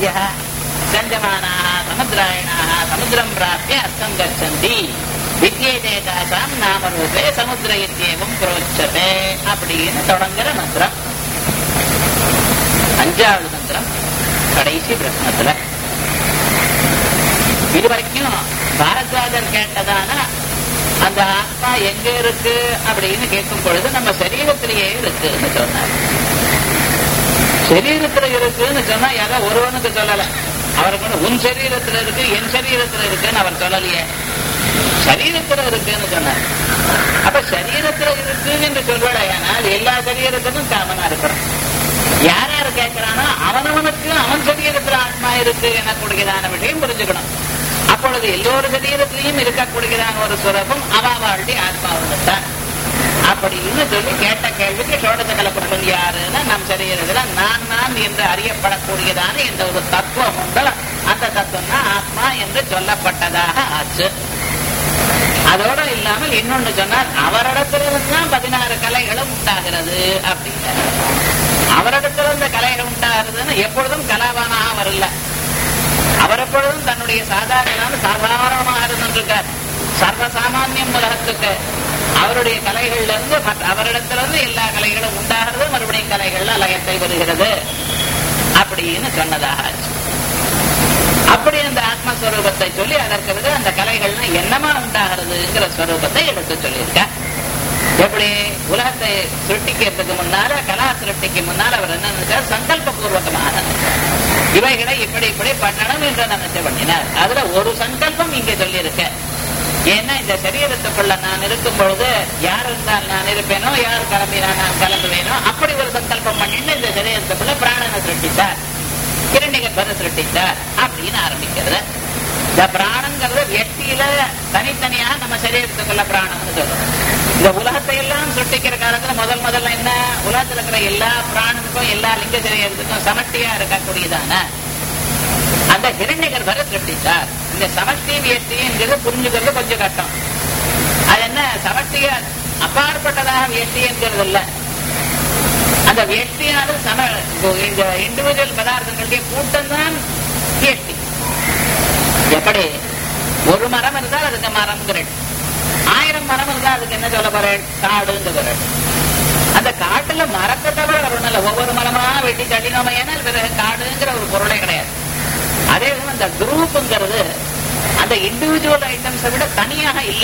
நத்யா சஞ்சமானாः சமுத்திராயணாः சமுத்திரம் பிராப்திய அர்த்தம் கச்சந்தி வித்யேதே தாசாம் நாமரூபே சமுத்திர இத்தியேவம் புரோச்சதே அப்படின்னு தொடங்குற மந்திரம் அஞ்சாவது மந்திரம் கடைசி பிரச்சனத்துல இது வரைக்கும் பாரத்வாஜர் கேட்டதான அந்த ஆத்மா எங்க இருக்கு அப்படின்னு கேட்கும் பொழுது நம்ம சரீரத்திலேயே இருக்குன்னு சொன்னார் சரீரத்துல இருக்குன்னு சொன்னா யாரோ ஒருவனுக்கு சொல்லல அவருக்கு வந்து உன் சரீரத்துல இருக்கு என் சரீரத்துல இருக்குன்னு அவர் சொல்லலையே சரீரத்துல இருக்குன்னு சொன்னார் அப்ப சரீரத்துல இருக்குன்னு என்று சொல்வடையானால் எல்லா சரீரத்திலும் காமனா இருக்கிறோம் யார் யார் கேட்கிறானோ அவனவனுக்கு அவன் சரீரத்துல ஆத்மா இருக்கு எனக்கூடியதான விஷயம் புரிஞ்சுக்கணும் அப்பொழுது எல்லோரு சரீரத்திலையும் இருக்கக்கூடியதான ஒரு சுரபம் அவாவாளுடைய ஆத்மாவுடன் அப்படின்னு சொல்லி கேட்ட கேள்விக்கு சோடத கலப்பட்டவன் யாருன்னா நம் சரீரத்துல நான் நான் என்று அறியப்படக்கூடியதான இந்த ஒரு தத்துவம் உண்டு அந்த தத்துவம் தான் ஆத்மா என்று சொல்லப்பட்டதாக ஆச்சு அதோட இல்லாமல் இன்னொன்னு சொன்னார் அவரிடத்திலிருந்து தான் பதினாறு கலைகளும் உண்டாகிறது அப்படின்னு அவரிடத்துல இந்த கலைகள் உண்டாகிறதுன்னு எப்பொழுதும் கலாபானாக வரல அவர் எப்பொழுதும் தன்னுடைய சாதாரண சாதாரணமாக இருந்திருக்கார் சர்வசாமானியம் உலகத்துக்கு அவருடைய கலைகள்ல இருந்து மற்ற அவரிடத்திலிருந்து எல்லா கலைகளும் உண்டாகிறது மறுபடியும் கலைகள்ல லயத்தை வருகிறது அப்படின்னு சொன்னதாக ஆச்சு அப்படி அந்த ஆத்மஸ்வரூபத்தை சொல்லி அதற்கு பிறகு அந்த கலைகள்னா என்னமா உண்டாகிறதுங்கிற ஸ்வரூபத்தை எடுத்து சொல்லியிருக்க எப்படி உலகத்தை சிருஷ்டிக்கிறதுக்கு முன்னால கலா சிருஷ்டிக்கு முன்னால் அவர் என்ன நினைச்சார் சங்கல்ப பூர்வகமாக இவைகளை இப்படி இப்படி பண்ணணும் என்று நினைச்சு பண்ணினார் அதுல ஒரு சங்கல்பம் இங்கே சொல்லியிருக்க ஏன்னா இந்த சரீரத்துக்குள்ள நான் இருக்கும் பொழுது யார் இருந்தால் நான் இருப்பேனோ யார் கிளம்பினா நான் கிளம்புவேனோ அப்படி ஒரு சங்கல்பம் பண்ணிட்டு இந்த சரீரத்துக்குள்ள பிராணனை சிருஷ்டித்தார் கிரண்டிகர்பரை சிருஷ்டித்தார் அப்படின்னு ஆரம்பிக்கிறது இந்த பிராணங்கிறது வெட்டியில தனித்தனியாக நம்ம சரீரத்துக்குள்ள பிராணம்னு சொல்றோம் இந்த உலகத்தை எல்லாம் சிருஷ்டிக்கிற காலத்துல முதல் முதல்ல என்ன உலகத்துல இருக்கிற எல்லா பிராணனுக்கும் எல்லா லிங்க சரீரத்துக்கும் சமஷ்டியா இருக்கக்கூடியதான அந்த ஹிரண்யகர்பரை சிருஷ்டித்தார் இந்த சமஷ்டி வியஷ்டிங்கிறது புரிஞ்சுக்கிறது கொஞ்சம் கஷ்டம் அது என்ன சமஷ்டிய அப்பாற்பட்டதாக வியஷ்டி என்கிறது இல்லை அந்த வியஷ்டியானது சம இந்த இண்டிவிஜுவல் பதார்த்தங்களுடைய கூட்டம் தான் வியஷ்டி எப்படி ஒரு மரம் இருந்தால் அதுக்கு மரம்ங்கிறேன் ஆயிரம் மரம் இருந்தால் அதுக்கு என்ன சொல்ல போறேன் காடுங்கிறேன் அந்த காட்டுல மரத்தை தவிர வரணும் இல்ல ஒவ்வொரு மரமா வெட்டி தள்ளினோம் ஏன்னா பிறகு காடுங்கிற ஒரு பொருளே கிடையாது அதே போல அந்த குரூப்புங்கிறது அந்த இண்டிவிஜுவல் ஐட்டம்ஸை விட தனியாக இல்லை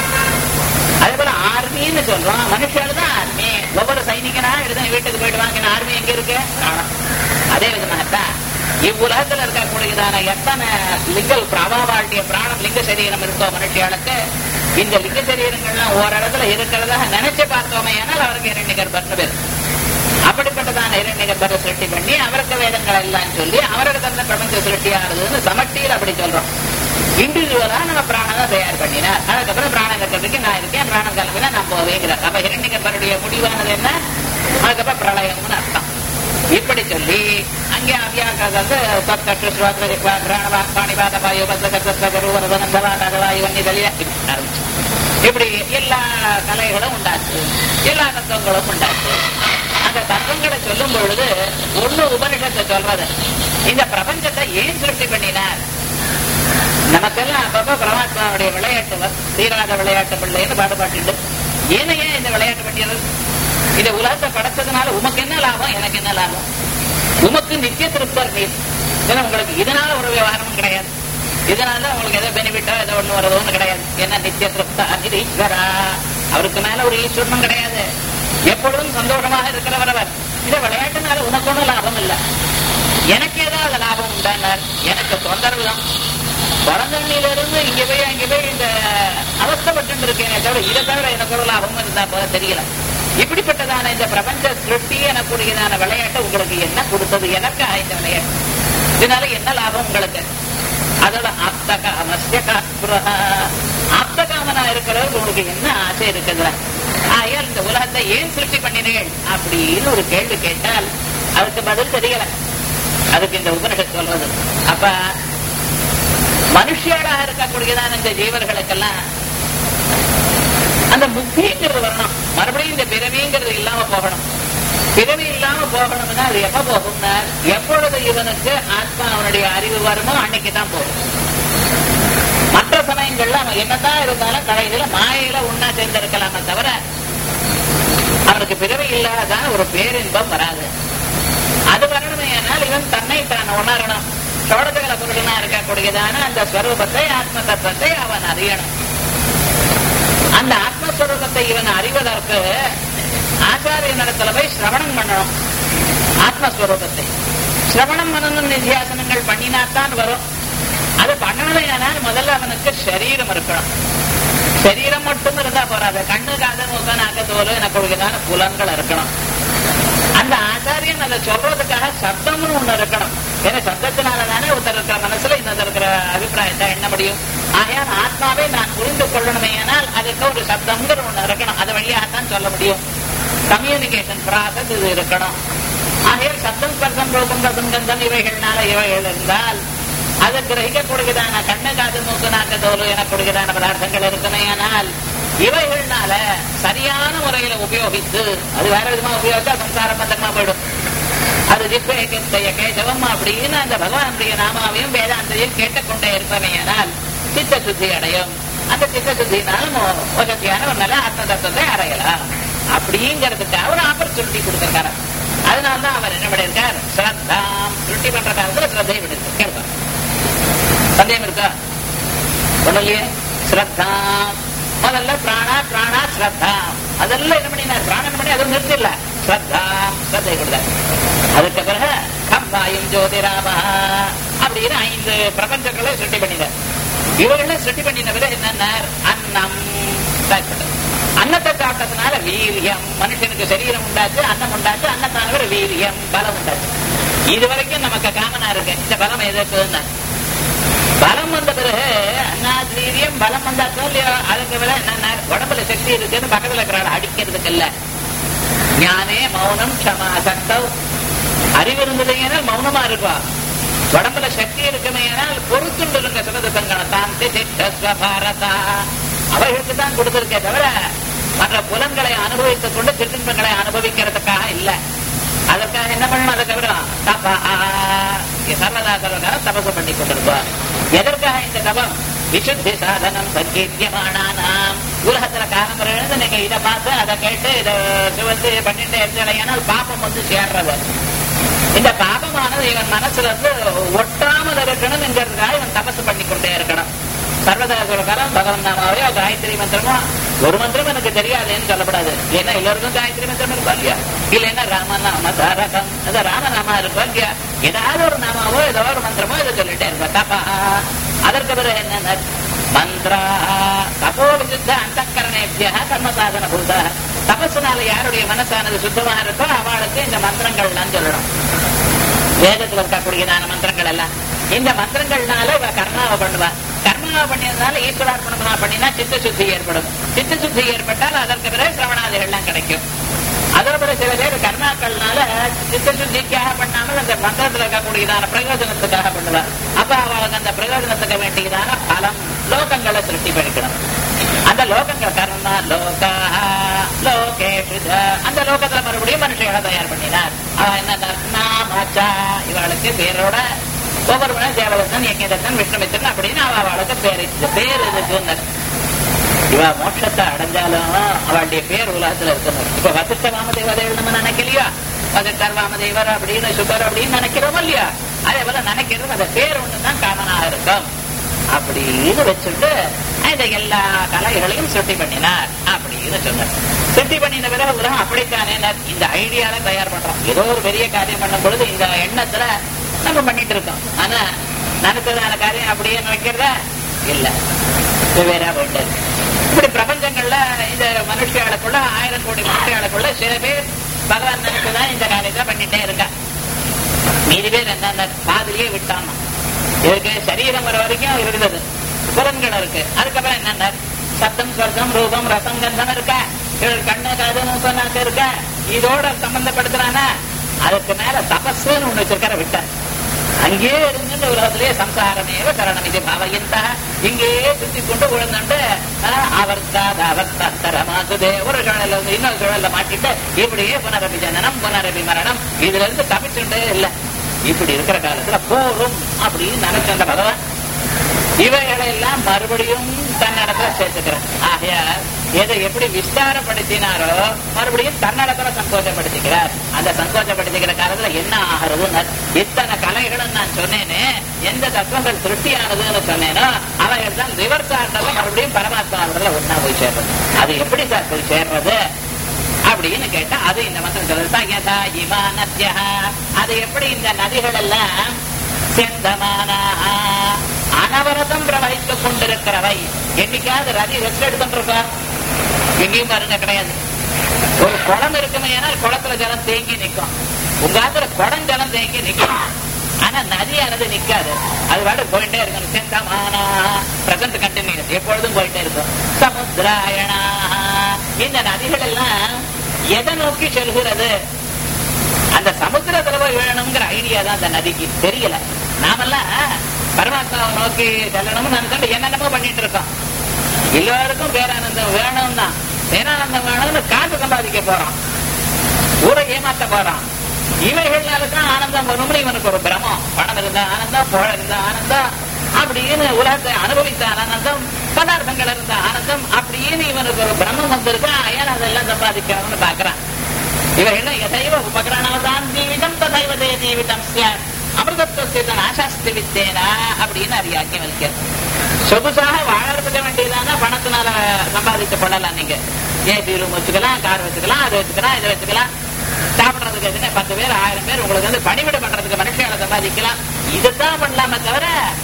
அதே போல ஆர்மின்னு சொல்றோம் மனுஷால் தான் ஆர்மி ஒவ்வொரு சைனிகனா எடுத்து வீட்டுக்கு போயிட்டு வாங்கின ஆர்மி எங்க இருக்கு காணும் அதே விதமாகத்தான் இவ்வுலகத்துல இருக்கக்கூடியதான எத்தனை லிங்கல் பிரபாவாட்டிய பிராணம் லிங்க சரீரம் இருக்கோ மனுஷியாளுக்கு இந்த லிங்க சரீரங்கள்லாம் ஓரிடத்துல இருக்கிறதாக நினைச்சு பார்த்தோமே ஆனால் அவருக்கு இரண்டு கர்ப்பர்னு பேர் அப்படிப்பட்டதான இரண்டு கர்ப்பரை சிருஷ்டி பண்ணி அவருக்கு வேதங்கள் எல்லாம் சொல்லி அவரிடத்துல பிரபஞ்ச சிருஷ்டி ஆகுதுன்னு சமட்டியில் அப்படி சொல்றோம் இண்டிவிஜுவலா நம்ம பிராணம் தயார் பண்ணினார் அதுக்கப்புறம் பிராணம் கட்டுறதுக்கு நான் இருக்கேன் பிராணம் கிளம்பினா நான் போவேங்கிறார் அப்ப இரண்டு கர்ப்பருடைய முடிவானது என்ன அதுக்கப்புறம் பிரளயம்னு அர்த்தம் இப்படி சொல்லி அங்கே அவ்யாக்காவது தற்கட்டு ஸ்ரோத்ரா பிராணவா பாணிபாத வாயு பத்ரகர்வாயு வன்னிதலிய ஆரம்பிச்சு இப்படி எல்லா கலைகளும் உண்டாச்சு எல்லா தத்துவங்களும் உண்டாச்சு அந்த தத்துவங்களை சொல்லும் பொழுது ஒண்ணு உபனிஷத்தை சொல்றது இந்த பிரபஞ்சத்தை ஏன் சிருஷ்டி பண்ணினார் நமக்கெல்லாம் அப்பப்ப பரமாத்மாவுடைய விளையாட்டு தீராத விளையாட்டு பிள்ளைன்னு பாடுபாட்டு ஏன் ஏன் இந்த விளையாட்டு பண்ணிடுறது இந்த உலகத்தை படைச்சதுனால உமக்கு என்ன லாபம் எனக்கு என்ன லாபம் உமக்கு நித்திய திருப்தர் நீர் ஏன்னா உங்களுக்கு இதனால ஒரு விவகாரமும் கிடையாது இதனால உங்களுக்கு ஏதோ பெனிஃபிட்டோ ஏதோ ஒண்ணு வரதோன்னு கிடையாது என்ன நித்திய திருப்த இது ஈஸ்வரா அவருக்கு மேல ஒரு ஈஸ்வரனும் கிடையாது எப்பொழுதும் சந்தோஷமாக இருக்கிறவர் அவர் இந்த விளையாட்டுனால உனக்கு ஒன்றும் லாபம் இல்லை எனக்கு ஏதாவது லாபம் உண்டானார் எனக்கு தொந்தரவு தான் பிறந்தண்ணில இருந்து இங்க போய் அங்க போய் இந்த அவஸ்தப்பட்டு இருக்கேனே தவிர இதை தவிர எனக்கு ஒரு லாபம் இருந்தா போல தெரியல இப்படிப்பட்டதான இந்த பிரபஞ்ச சிருஷ்டி எனக்குரியதான விளையாட்டு உங்களுக்கு என்ன கொடுத்தது எனக்கு இந்த விளையாட்டு இதனால என்ன லாபம் உங்களுக்கு அதோட ஆப்த காமஸ்ய காப்புரஹா ஆப்த காமனா இருக்கிறவருக்கு உங்களுக்கு என்ன ஆசை இருக்குது ஆயால் இந்த உலகத்தை ஏன் சிருஷ்டி பண்ணினீர்கள் அப்படின்னு ஒரு கேள்வி கேட்டால் அதுக்கு பதில் தெரியல அதுக்கு இந்த உபனிஷத் சொல்றது அப்ப மனுஷியலாக இருக்கக்கூடியதான இந்த ஜீவர்களுக்கெல்லாம் அந்த முக்திங்கிறது வரணும் மறுபடியும் இந்த பிறவிங்கிறது இல்லாம போகணும் பிறவி இல்லாம போகணும்னா அது எப்ப போகும்னா எப்பொழுது இவனுக்கு ஆத்மா அவனுடைய அறிவு வருமோ அன்னைக்கு தான் போகும் மற்ற சமயங்கள்ல அவன் என்னதான் இருந்தாலும் கடைசியில மாயையில உண்ணா சேர்ந்திருக்கலாமே தவிர அவனுக்கு பிறவி இல்லாதான் ஒரு பேரின்பம் வராது அது வரணுமே ஆனால் இவன் தன்னை தான் உணரணும் சோழதகல புருஷனா இருக்கக்கூடியதான அந்த ஸ்வரூபத்தை ஆத்ம தத்துவத்தை அவன் அறியணும் அந்த ஆத்மஸ்வரூபத்தை இவன் அறிவதற்கு ஆச்சாரிய நடத்துல போய் சிரவணம் பண்ணணும் ஆத்மஸ்வரூபத்தை சிரவணம் பண்ணணும் நிதியாசனங்கள் பண்ணினாத்தான் வரும் அது பண்ணலையானால் முதல்ல அவனுக்கு சரீரம் இருக்கணும் சரீரம் மட்டும் இருந்தா போறாது கண்ணு காது மூக்க நாக்க தோல் எனக்கு புலன்கள் இருக்கணும் அந்த ஆச்சாரியன் அதை சொல்றதுக்காக சப்தம்னு ஒண்ணு இருக்கணும் ஏன்னா சப்தத்தினால தானே ஒருத்தர் இருக்கிற மனசுல இன்னொருத்தர் இருக்கிற அபிப்பிராயத்தை எண்ண முடியும் ஆகையால் ஆத்மாவை நான் புரிந்து கொள்ளணுமே ஆனால் அதுக்கு ஒரு சப்தம்ங்கிற ஒண்ணு இருக்கணும் அது வழியாகத்தான் சொல்ல முடியும் கம்யூனிகேஷன் ப்ராசஸ் இது இருக்கணும் ஆகையால் சப்தம் ஸ்பர்சம் ரூபம் ரசம் கந்தம் இவைகள்னால இவைகள் இருந்தால் அது கிரகிக்கக்கூடியதான கண்ணு காது மூக்கு நாக்கு தோல் எனக்கூடியதான பதார்த்தங்கள் இருக்குமே ஆனால் இவைகள்னால சரியான முறையில உபயோகித்து அது வேற விதமா உபயோகிச்சா சம்சார பந்தமா போயிடும் அது ஜிப்பேய கேசவம் அப்படின்னு அந்த பகவானுடைய நாமாவையும் வேதாந்தையும் கேட்டுக்கொண்டே இருப்பமையானால் சித்த சுத்தி அடையும் அந்த சித்த சுத்தினாலும் வசதியான ஒரு நல்ல ஆத்ம தத்துவத்தை அடையலாம் அப்படிங்கிறதுக்காக ஒரு ஆப்பர்ச்சுனிட்டி கொடுத்திருக்காரு அதனால்தான் அவர் என்ன பண்ணியிருக்கார் ஸ்ரத்தாம் திருட்டி பண்ற காலத்துல ஸ்ரத்தையை விடுத்து கேட்பார் சந்தேகம் இருக்கா ஒண்ணு இல்லையே ஸ்ரத்தாம் முதல்ல பிராணா பிராணா ஸ்ரத்தா அதெல்லாம் என்ன பண்ணினார் பிராணம் பண்ணி அதுவும் நிறுத்தி இல்ல ஸ்ரத்தா ஸ்ரத்தை கொடுத்தார் அதுக்கு பிறகு கம்பாயும் ஜோதிராமா அப்படின்னு ஐந்து பிரபஞ்சங்களை சிருஷ்டி பண்ணினார் இவர்களை சிருஷ்டி பண்ணின பிறகு என்னென்ன அன்னம் அன்னத்தை சாப்பிட்டதுனால வீரியம் மனுஷனுக்கு சரீரம் உண்டாச்சு அன்னம் உண்டாச்சு அன்னத்தானவர் வீரியம் பலம் உண்டாச்சு இது வரைக்கும் நமக்கு காமனா இருக்கு இந்த பலம் எதற்குன்னா பலம் வந்த பிறகு அண்ணாதிரியம் பலம் வந்தாச்சோ இல்லையோ அதுக்கு விட என்ன உடம்புல சக்தி இருக்குன்னு பக்கத்துல இருக்கிறாள் அடிக்கிறதுக்கு இல்ல ஞானே மௌனம் க்ஷமா சக்தவ் அறிவு இருந்ததுங்கன்னா மௌனமா இருப்பா உடம்புல சக்தி இருக்குமே பொறுத்துண்டு இருங்க சிறந்த சங்கடம் பாரதா அவைகளுக்கு தான் கொடுத்திருக்கே தவிர மற்ற புலன்களை அனுபவித்துக் கொண்டு திருத்தின்பங்களை அனுபவிக்கிறதுக்காக இல்ல அதற்காக என்ன பண்ணணும் அதுக்கு அப்புறம் தபா சர்வதா சர்வகாலம் தபசு பண்ணி கொண்டிருப்பார் எதற்காக இந்த தபம் விசுத்தி சாதனம் சங்கீத்தியமானானாம் உலகத்துல காலம் எழுந்து நீங்க இதை பார்த்து அதை கேட்டு இதை சுவந்து பண்ணிட்டு இருந்தால் பாப்பம் வந்து சேர்றது இந்த பாபமானது இவன் மனசுல இருந்து ஒட்டாமல் இருக்கணும் என்கிறதுக்காக இவன் தபசு பண்ணி கொண்டே இருக்கணும் சர்வதாசுர காலம் பகவன் நாமாவையோ காயத்ரி மந்திரமோ ஒரு மந்திரம் எனக்கு தெரியாதுன்னு சொல்லப்படாது ஏன்னா எல்லாருக்கும் காயத்ரி மந்திரம் இருக்கா இல்லையா இல்லைன்னா ராமநாம தாரகம் அது ராமநாமா இருக்கா இல்லையா ஏதாவது ஒரு நாமாவோ ஏதோ ஒரு மந்திரமோ இதை சொல்லிட்டே இருப்பா தப்பா அதற்கு பிறகு என்ன மந்திரா தபோ விசுத்த அந்த கரணேபியா கர்ம சாதன பூத தபசுனால யாருடைய மனசானது சுத்தமா இருக்கோ அவளுக்கு இந்த மந்திரங்கள்லாம் சொல்லணும் வேதத்துல இருக்கக்கூடியதான மந்திரங்கள் எல்லாம் இந்த மந்திரங்கள்னால இவ கர்மாவை பண்ணுவா கர்மாவை பண்ணியதுனால ஈஸ்வரார்ப்பணமா பண்ணினா சித்த சுத்தி ஏற்படும் சித்த சுத்தி ஏற்பட்டால் அதற்கு பிறகு சிரவணாதிகள்லாம் கிடைக்கும் அதோட சில பேர் கர்மாக்கள்னால சித்த சுத்திக்காக பண்ணாமல் அந்த மந்திரத்துல இருக்கக்கூடியதான பிரயோஜனத்துக்காக பண்ணுவார் அப்ப அவளுக்கு அந்த பிரயோஜனத்துக்கு வேண்டியதான பலம் லோகங்களை சிருஷ்டி பண்ணிக்கணும் அந்த லோகங்கள் கர்மா லோகா லோகேஷு அந்த லோகத்துல மறுபடியும் மனுஷங்களை தயார் பண்ணினார் அவன் என்ன நாமாச்சா இவளுக்கு பேரோட ஒவ்வொரு மணி தேவதத்தன் யஜ்யதத்தன் விஷ்ணுமித்தன் அப்படின்னு அவ அவளுக்கு பேர் இந்த பேர் எதுக்கு இவ மோட்சத்தை அடைஞ்சாலும் அவளுடைய பேர் உலகத்துல இருக்கணும் இப்ப வசிஷ்ட வாமதேவதேவ நம்ம நினைக்கலையா வசிஷ்டர் வாமதேவர் அப்படின்னு சுகர் அப்படின்னு நினைக்கிறோம் இல்லையா அதே போல நினைக்கிறது அந்த பேர் ஒண்ணுதான் காமனாக இருக்கும் அப்படின்னு வச்சுட்டு இந்த எல்லா கலைகளையும் சுட்டி பண்ணினார் அப்படின்னு சொன்னார் சுட்டி பண்ணின பிறகு உலகம் அப்படித்தானே இந்த ஐடியால தயார் பண்றோம் ஏதோ ஒரு பெரிய காரியம் பண்ணும் பொழுது இந்த எண்ணத்துல நம்ம பண்ணிட்டு இருக்கோம் ஆனா நடத்ததான காரியம் அப்படியே நினைக்கிறதா இல்ல வெவ்வேறா போயிட்டு இப்படி பிரபஞ்சங்கள்ல இந்த மனுஷியாளுக்குள்ள ஆயிரம் கோடி மனுஷியாளுக்குள்ள சில பேர் பகவான் நினைச்சுதான் இந்த காரியத்தை பண்ணிட்டே இருக்கா மீதி பேர் என்ன பாதிலேயே விட்டாமா இதுக்கு சரீரம் வர வரைக்கும் இருந்தது புலன்கள் இருக்கு அதுக்கப்புறம் என்னென்ன சத்தம் ஸ்வர்க்கம் ரூபம் ரசம் கந்தம் இருக்கா இவள் கண்ணு காது மூக்கம் நாக்கு இருக்கா இதோட சம்பந்தப்படுத்துறானா அதுக்கு மேல தபஸ்ன்னு ஒண்ணு வச்சிருக்கார விட்டார் அங்கேயே இருந்துட்டு உலகத்திலே சம்சாரமேவ சரணம் இது பாவயந்தா இங்கேயே சுத்தி கொண்டு விழுந்துட்டு அவர்த்தாத அவர்த்தரமாக்குதே ஒரு சுழல்ல இருந்து இன்னொரு சுழல்ல மாட்டிட்டு இப்படியே புனரபி ஜனனம் புனரபி மரணம் இதுல இருந்து தப்பிச்சுட்டே இல்லை இப்படி இருக்கிற காலத்துல போரும் அப்படின்னு நினைச்ச அந்த பகவான் இவைகளை எல்லாம் மறுபடியும் தன்னடத்துல சேர்த்துக்கிறார் ஆகையால் எதை எப்படி விஸ்தாரப்படுத்தினாரோ மறுபடியும் தன்னடத்துல சங்கோச்சப்படுத்திக்கிறார் அந்த சங்கோச்சப்படுத்திக்கிற காலத்துல என்ன ஆகிறதுன்னு இத்தனை கலைகளும் நான் சொன்னேனே எந்த தத்துவங்கள் திருஷ்டியானதுன்னு சொன்னேனோ அவைகள் தான் ரிவர்ஸ் ஆர்டர்ல மறுபடியும் பரமாத்மாவில் ஒன்னா போய் சேர்றது அது எப்படி சார் போய் சேர்றது அப்படின்னு கேட்டா அது இந்த மந்திரம் சொல்றது யதா இமா நத்யா அது எப்படி இந்த நதிகள் எல்லாம் செந்தமானாக அனவரதம் பிரவகித்துக் கொண்டிருக்கிறவை என்னைக்காவது ரதி ரெஸ்ட் எடுத்துருக்கா எங்கேயும் பாருங்க கிடையாது ஒரு குளம் இருக்குமே ஏனால் குளத்துல ஜலம் தேங்கி நிற்கும் உங்க ஆத்துல குடம் ஜலம் தேங்கி நிற்கும் ஆனா நதியானது நிக்காது அது பாட்டு போயிட்டே இருக்கணும் செந்தமானா பிரசன்ட் கண்டினியூஸ் எப்பொழுதும் போயிட்டே இருக்கும் சமுத்திராயணா இந்த நதிகள் எல்லாம் எதை நோக்கி செல்கிறது அந்த சமுத்திரத்துல போய் விழணுங்கிற ஐடியா தான் அந்த நதிக்கு தெரியல நாமெல்லாம் பரமாத்மாவை நோக்கி செல்லணும்னு நினைச்சுட்டு என்னென்னமோ பண்ணிட்டு இருக்கோம் எல்லாருக்கும் பேரானந்தம் வேணும் தான் பேரானந்தம் வேணும்னு காசு சம்பாதிக்க போறோம் ஊரை ஏமாத்த போறோம் இவைகள்னாலதான் ஆனந்தம் வரும்னு இவனுக்கு ஒரு பிரமம் பணம் இருந்தா ஆனந்தம் புகழ் இருந்தா ஆனந்தம் அப்படின்னு உலகத்தை அனுபவித்த ஆனந்தம் பதார்த்தங்கள் இருந்த ஆனந்தம் அப்படின்னு இவனுக்கு ஒரு பிரம்மம் வந்திருக்கா ஏன் அதெல்லாம் சம்பாதிக்கணும்னு பாக்குறான் இவர்கள் எதைவ உபகரணவதான் ஜீவிதம் ததைவதே ஜீவிதம் சியாத் அமிர்தத்துவத்தை ஆசாஸ்தி வித்தேனா அப்படின்னு அறியாக்கி வைக்கிறது சொகுசாக வாழறதுக்கு வேண்டியதான பணத்தினால சம்பாதிக்க பண்ணலாம் நீங்க ஏசி ரூம் வச்சுக்கலாம் கார் வச்சுக்கலாம் அது வச்சுக்கலாம் இதை வச்சுக்கலாம் சாப்பிடுறதுக்கு எதுனா பத்து பேர் ஆயிரம் பேர் உங்களுக்கு வந்து பணிவிட பண்றதுக்கு மனுஷங்களை சம்பாதிக்கலாம் இதுதான் பண்ணலாமே தவிர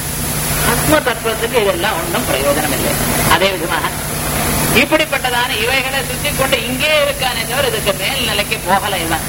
ஆத்ம தத்துவத்துக்கு இதெல்லாம் ஒன்றும் பிரயோஜனம் இல்லை அதே விதமாக இப்படிப்பட்டதான இவைகளை சுத்தி கொண்டு இங்கே இருக்கானே தவிர இதுக்கு மேல் நிலைக்கு போகல இவன்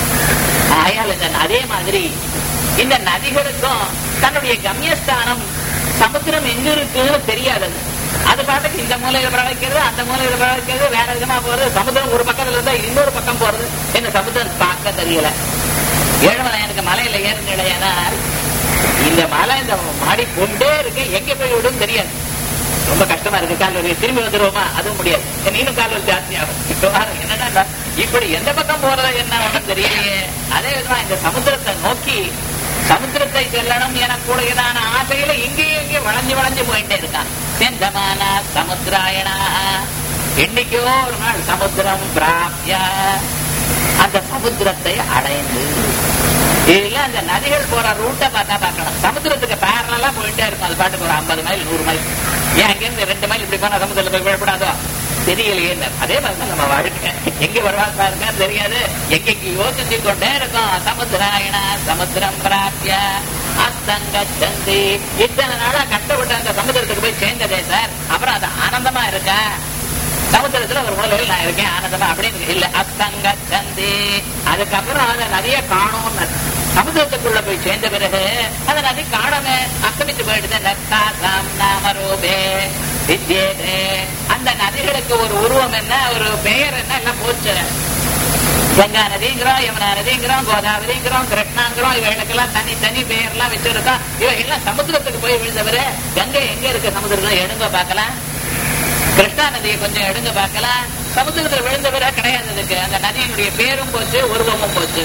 ஆயால் இந்த அதே மாதிரி இந்த நதிகளுக்கும் தன்னுடைய கம்யஸ்தானம் சமுத்திரம் எங்க இருக்குன்னு தெரியாதது அது பாட்டுக்கு இந்த மூலையில பிரவகிக்கிறது அந்த மூலையில பிரவகிக்கிறது வேற விதமா போறது சமுத்திரம் ஒரு பக்கத்துல இருந்தா இன்னொரு பக்கம் போறது என்ன சமுத்திரம் பார்க்க தெரியல ஏழுமலை எனக்கு மலையில ஏறினா இந்த மலை இந்த மாடி கொண்டே இருக்கு எங்க போய் விடும் தெரியாது ரொம்ப கஷ்டமா இருக்கு கால் வலி திரும்பி வந்துருவோமா அதுவும் முடியாது இன்னும் கால் வலி ஜாஸ்தி ஆகும் என்னடா இப்படி எந்த பக்கம் போறது என்ன ஒண்ணும் தெரியலையே அதே விதமா இந்த சமுத்திரத்தை நோக்கி சமுத்திரத்தை செல்லணும் என கூடியதான ஆசையில இங்கேயும் இங்கேயும் வளைஞ்சு வளைஞ்சு போயிட்டே இருக்கான் செந்தமான சமுத்திராயணா என்னைக்கோ ஒரு நாள் சமுத்திரம் பிராப்திய அந்த சமுத்திரத்தை அடைந்து இதுல அந்த நதிகள் போற ரூட்டை பார்த்தா பார்க்கணும் சமுத்திரத்துக்கு பேரலா போயிட்டே இருக்கும் அது பாட்டுக்கு ஒரு ஐம்பது மைல் நூறு மைல் ஏன் அங்கிருந்து ரெண்டு மைல் இப்படி போனா சமுத்திரத்துல போய் விழப்படாதோ தெரியலையே அதே மாதிரிதான் நம்ம வாழ்க்கை எங்க வருவாங்க பாருங்க தெரியாது எங்கெங்க யோசிச்சு கொண்டே இருக்கும் சமுத்திராயண சமுத்திரம் பிராப்திய அஸ்தங்க சந்தி இத்தனை நாளா கஷ்டப்பட்டு அந்த சமுத்திரத்துக்கு போய் சேர்ந்ததே சார் அப்புறம் அது ஆனந்தமா இருக்கா சமுத்திரத்துல ஒரு மூலையில் நான் இருக்கேன் ஆனந்தமா அப்படின்னு இல்ல அஸ்தங்க சந்தி அதுக்கப்புறம் அந்த நதிய காணும் சமுத்திரத்துக்குள்ள போய் சேர்ந்த பிறகு அந்த நதி காணமே அஸ்தமித்து போயிடுது நத்தாசாம் நாமரூபே வித்யேதே அந்த நதிகளுக்கு ஒரு உருவம் என்ன ஒரு பெயர் என்ன எல்லாம் போச்சு கங்கா நதிங்கிறோம் யமுனா நதிங்கிறோம் கோதாவரிங்கிறோம் கிருஷ்ணாங்கிறோம் இவைகளுக்கெல்லாம் தனி தனி பெயர்லாம் வச்சிருக்கோம் இவைகள்லாம் சமுத்திரத்துக்கு போய் விழுந்தவர கங்கை எங்க இருக்கு சமுத்திரம் எடுங்க பார்க்கலாம் கிருஷ்ணா நதியை கொஞ்சம் எடுங்க பார்க்கலாம் சமுத்திரத்தில் விழுந்தவர கிடையாது அதுக்கு அந்த நதியினுடைய பேரும் போச்சு உருவமும் போச்சு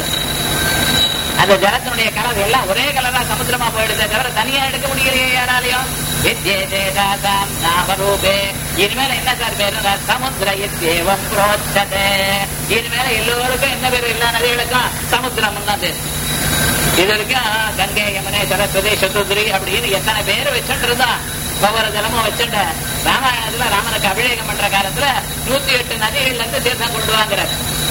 அந்த ஜலத்தினுடைய கலர் எல்லாம் ஒரே கலரா சமுத்திரமா போயிடுதே தவிர தனியா எடுக்க முடியலையே யாராலையும் வித்யேதாம் நாமரூபே இனிமேல என்ன சார் பேரு சமுத்திர இத்யேவம் புரோச்சதே இனிமேல எல்லோருக்கும் என்ன பேரு எல்லா நதிகளுக்கும் சமுத்திரம் தான் பேரு இது வரைக்கும் கங்கை யமுனை சரஸ்வதி சதுர்திரி அப்படின்னு எத்தனை பேர் வச்சுட்டு இருந்தா ஒவ்வொரு ஜலமும் வச்சுட்ட ராமாயணத்துல ராமனுக்கு அபிஷேகம் பண்ற காலத்துல நூத்தி எட்டு நதிகள்ல இருந்து தீர்த்தம் கொண்டு வாங்குறார்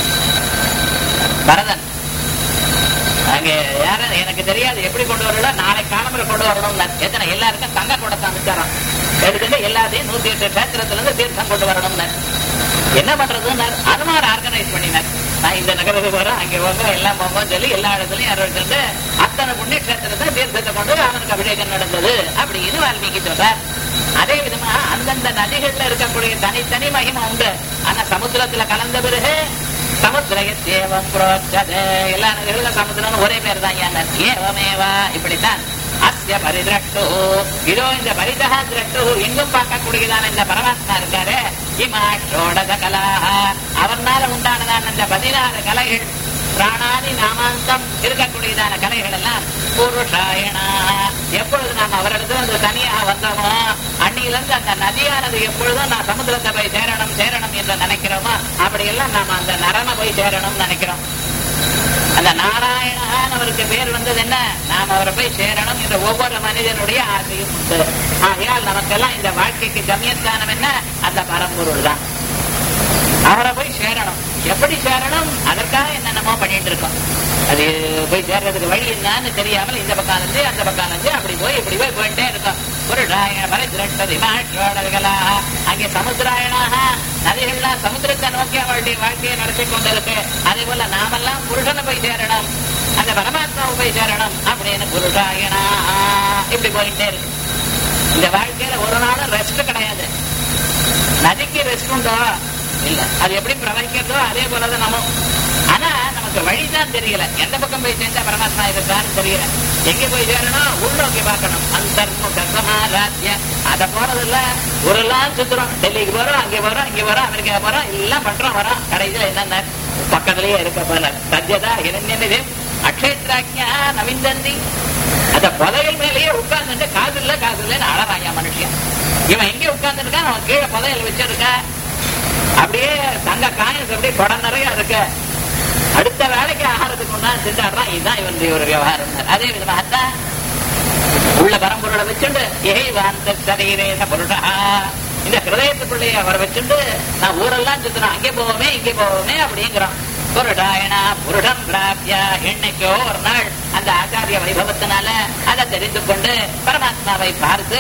பரதன் அங்க யார எனக்கு தெரியாது எப்படி கொண்டு வரலாம் நாளை காலம்புல கொண்டு வரணும் எத்தனை எல்லாருக்கும் தங்க கூடத்தை அமைச்சாராம் எடுத்துட்டு எல்லாத்தையும் நூத்தி எட்டு கஷேத்திரத்துல இருந்து தீர்த்தம் கொண்டு வரணும்னு என்ன பண்றதுன்னு அது மாதிரி ஆர்கனைஸ் பண்ணினார் நான் இந்த நகரத்துக்கு போறேன் அங்க போங்க எல்லாம் போங்க சொல்லி எல்லா இடத்துலயும் அறிவிச்சுட்டு அத்தனை புண்ணிய கஷேத்திரத்தை தீர்த்தத்தை கொண்டு ராமனுக்கு அபிஷேகம் நடந்தது அப்படின்னு வால்மீகி சொல்றார் அதே விதமா அந்தந்த நதிகள்ல இருக்கக்கூடிய தனித்தனி மகிமை உண்டு ஆனா சமுத்திரத்துல கலந்த பிறகு சமுத்திரயத்தேவம் புரோச்சதே எல்லா நதிகளுக்கும் சமுத்திரம் ஒரே பேர் தான் ஏன் ஏவமேவா இப்படித்தான் அஸ்ய பரிதிரட்டு இதோ இந்த பரிதா திரட்டு எங்கும் பார்க்கக்கூடியதான இந்த பரமாத்மா இருக்காரு இமா ஷோடச கலாக அவர்னால உண்டானதான இந்த பதினாறு கலைகள் பிராணாதி நாமாந்தம் இருக்கக்கூடியதான கலைகள் எல்லாம் புருஷாயணா எப்பொழுது நாம் அவரிடத்துல இருந்து தனியாக வந்தோமோ அன்னிலிருந்து அந்த நதியானது எப்பொழுதும் நான் சமுத்திரத்தை போய் சேரணும் சேரணும் என்று நினைக்கிறோமோ அப்படியெல்லாம் நாம அந்த நரனை போய் சேரணும்னு நினைக்கிறோம் அந்த நாராயணான் அவருக்கு பேர் வந்தது என்ன நாம் அவரை போய் சேரணும் என்ற ஒவ்வொரு மனிதனுடைய ஆசையும் உண்டு ஆகையால் நமக்கெல்லாம் இந்த வாழ்க்கைக்கு கம்யஸ்தானம் என்ன அந்த பரம்பொருள் தான் அவரை போய் சேரணும் எப்படி சேரணும் அதற்காக என்னென்னமோ பண்ணிட்டு இருக்கோம் அது போய் சேர்றதுக்கு வழி என்னன்னு தெரியாமல் இந்த பக்கம் இருந்து அந்த பக்கம் இருந்து அப்படி போய் இப்படி போய் போயிட்டே இருக்கோம் புருஷாயண பரிதிரட்டது மாற்றோடர்களா அங்கே சமுத்திராயணாக நதிகள்லாம் சமுத்திரத்தை நோக்கி அவளுடைய வாழ்க்கையை நடத்தி கொண்டிருக்கு அதே போல நாமெல்லாம் புருஷனை போய் சேரணும் அந்த பரமாத்மாவை போய் சேரணும் அப்படின்னு புருஷாயணா இப்படி போயிட்டே இருக்கு இந்த வாழ்க்கையில ஒரு நாளும் ரெஸ்ட் கிடையாது நதிக்கு ரெஸ்ட் உண்டோ இல்ல அது எப்படி பிரவகிக்கிறதோ அதே போலதான் நம்ம ஆனா நமக்கு வழிதான் தெரியல எந்த பக்கம் போய் சேர்ந்தா பரமாத்மா இருக்கான்னு தெரியல எங்க போய் சேரணும் உள்நோக்கி பார்க்கணும் அந்தர்முக சமாராத்ய அத போறதில்ல ஊரெல்லாம் சுத்துறோம் டெல்லிக்கு போறோம் அங்கே போறோம் இங்க போறோம் அமெரிக்கா போறோம் எல்லாம் பண்றோம் வரோம் கடைசியில என்னென்ன பக்கத்திலேயே இருக்க போல சத்யதா இரண்யநிதி அக்ஷேத்ராக்கியா நவிந்தந்தி அந்த புதையல் மேலேயே உட்கார்ந்துட்டு காசு இல்ல காசு இல்லைன்னு அழறாயா மனுஷன் இவன் எங்க உட்கார்ந்துருக்கான் அவன் கீழே புதையல் வச்சிருக்க அப்படியே தங்க காயஸ் அப்படியே குடம் நிறைய இருக்கு அடுத்த வேலைக்கு ஆகிறதுக்கு முன்னாடி திண்டாடுறான் இதுதான் இவனுடைய ஒரு விவகாரம் அதே விதமாகத்தான் உள்ள பரம்பொருளை வச்சுண்டு ஏய் வாந்த சரீரேன புருஷா இந்த ஹிருதயத்துக்குள்ளேயே அவரை வச்சுண்டு நான் ஊரெல்லாம் சுத்தணும் அங்கே போவோமே இங்கே போவோமே அப்படிங்கிறோம் புருஷாயனா புருஷம் பிராப்தியா என்னைக்கோ ஒரு நாள் அந்த ஆச்சாரிய வைபவத்தினால அதை தெரிந்து கொண்டு பரமாத்மாவை பார்த்து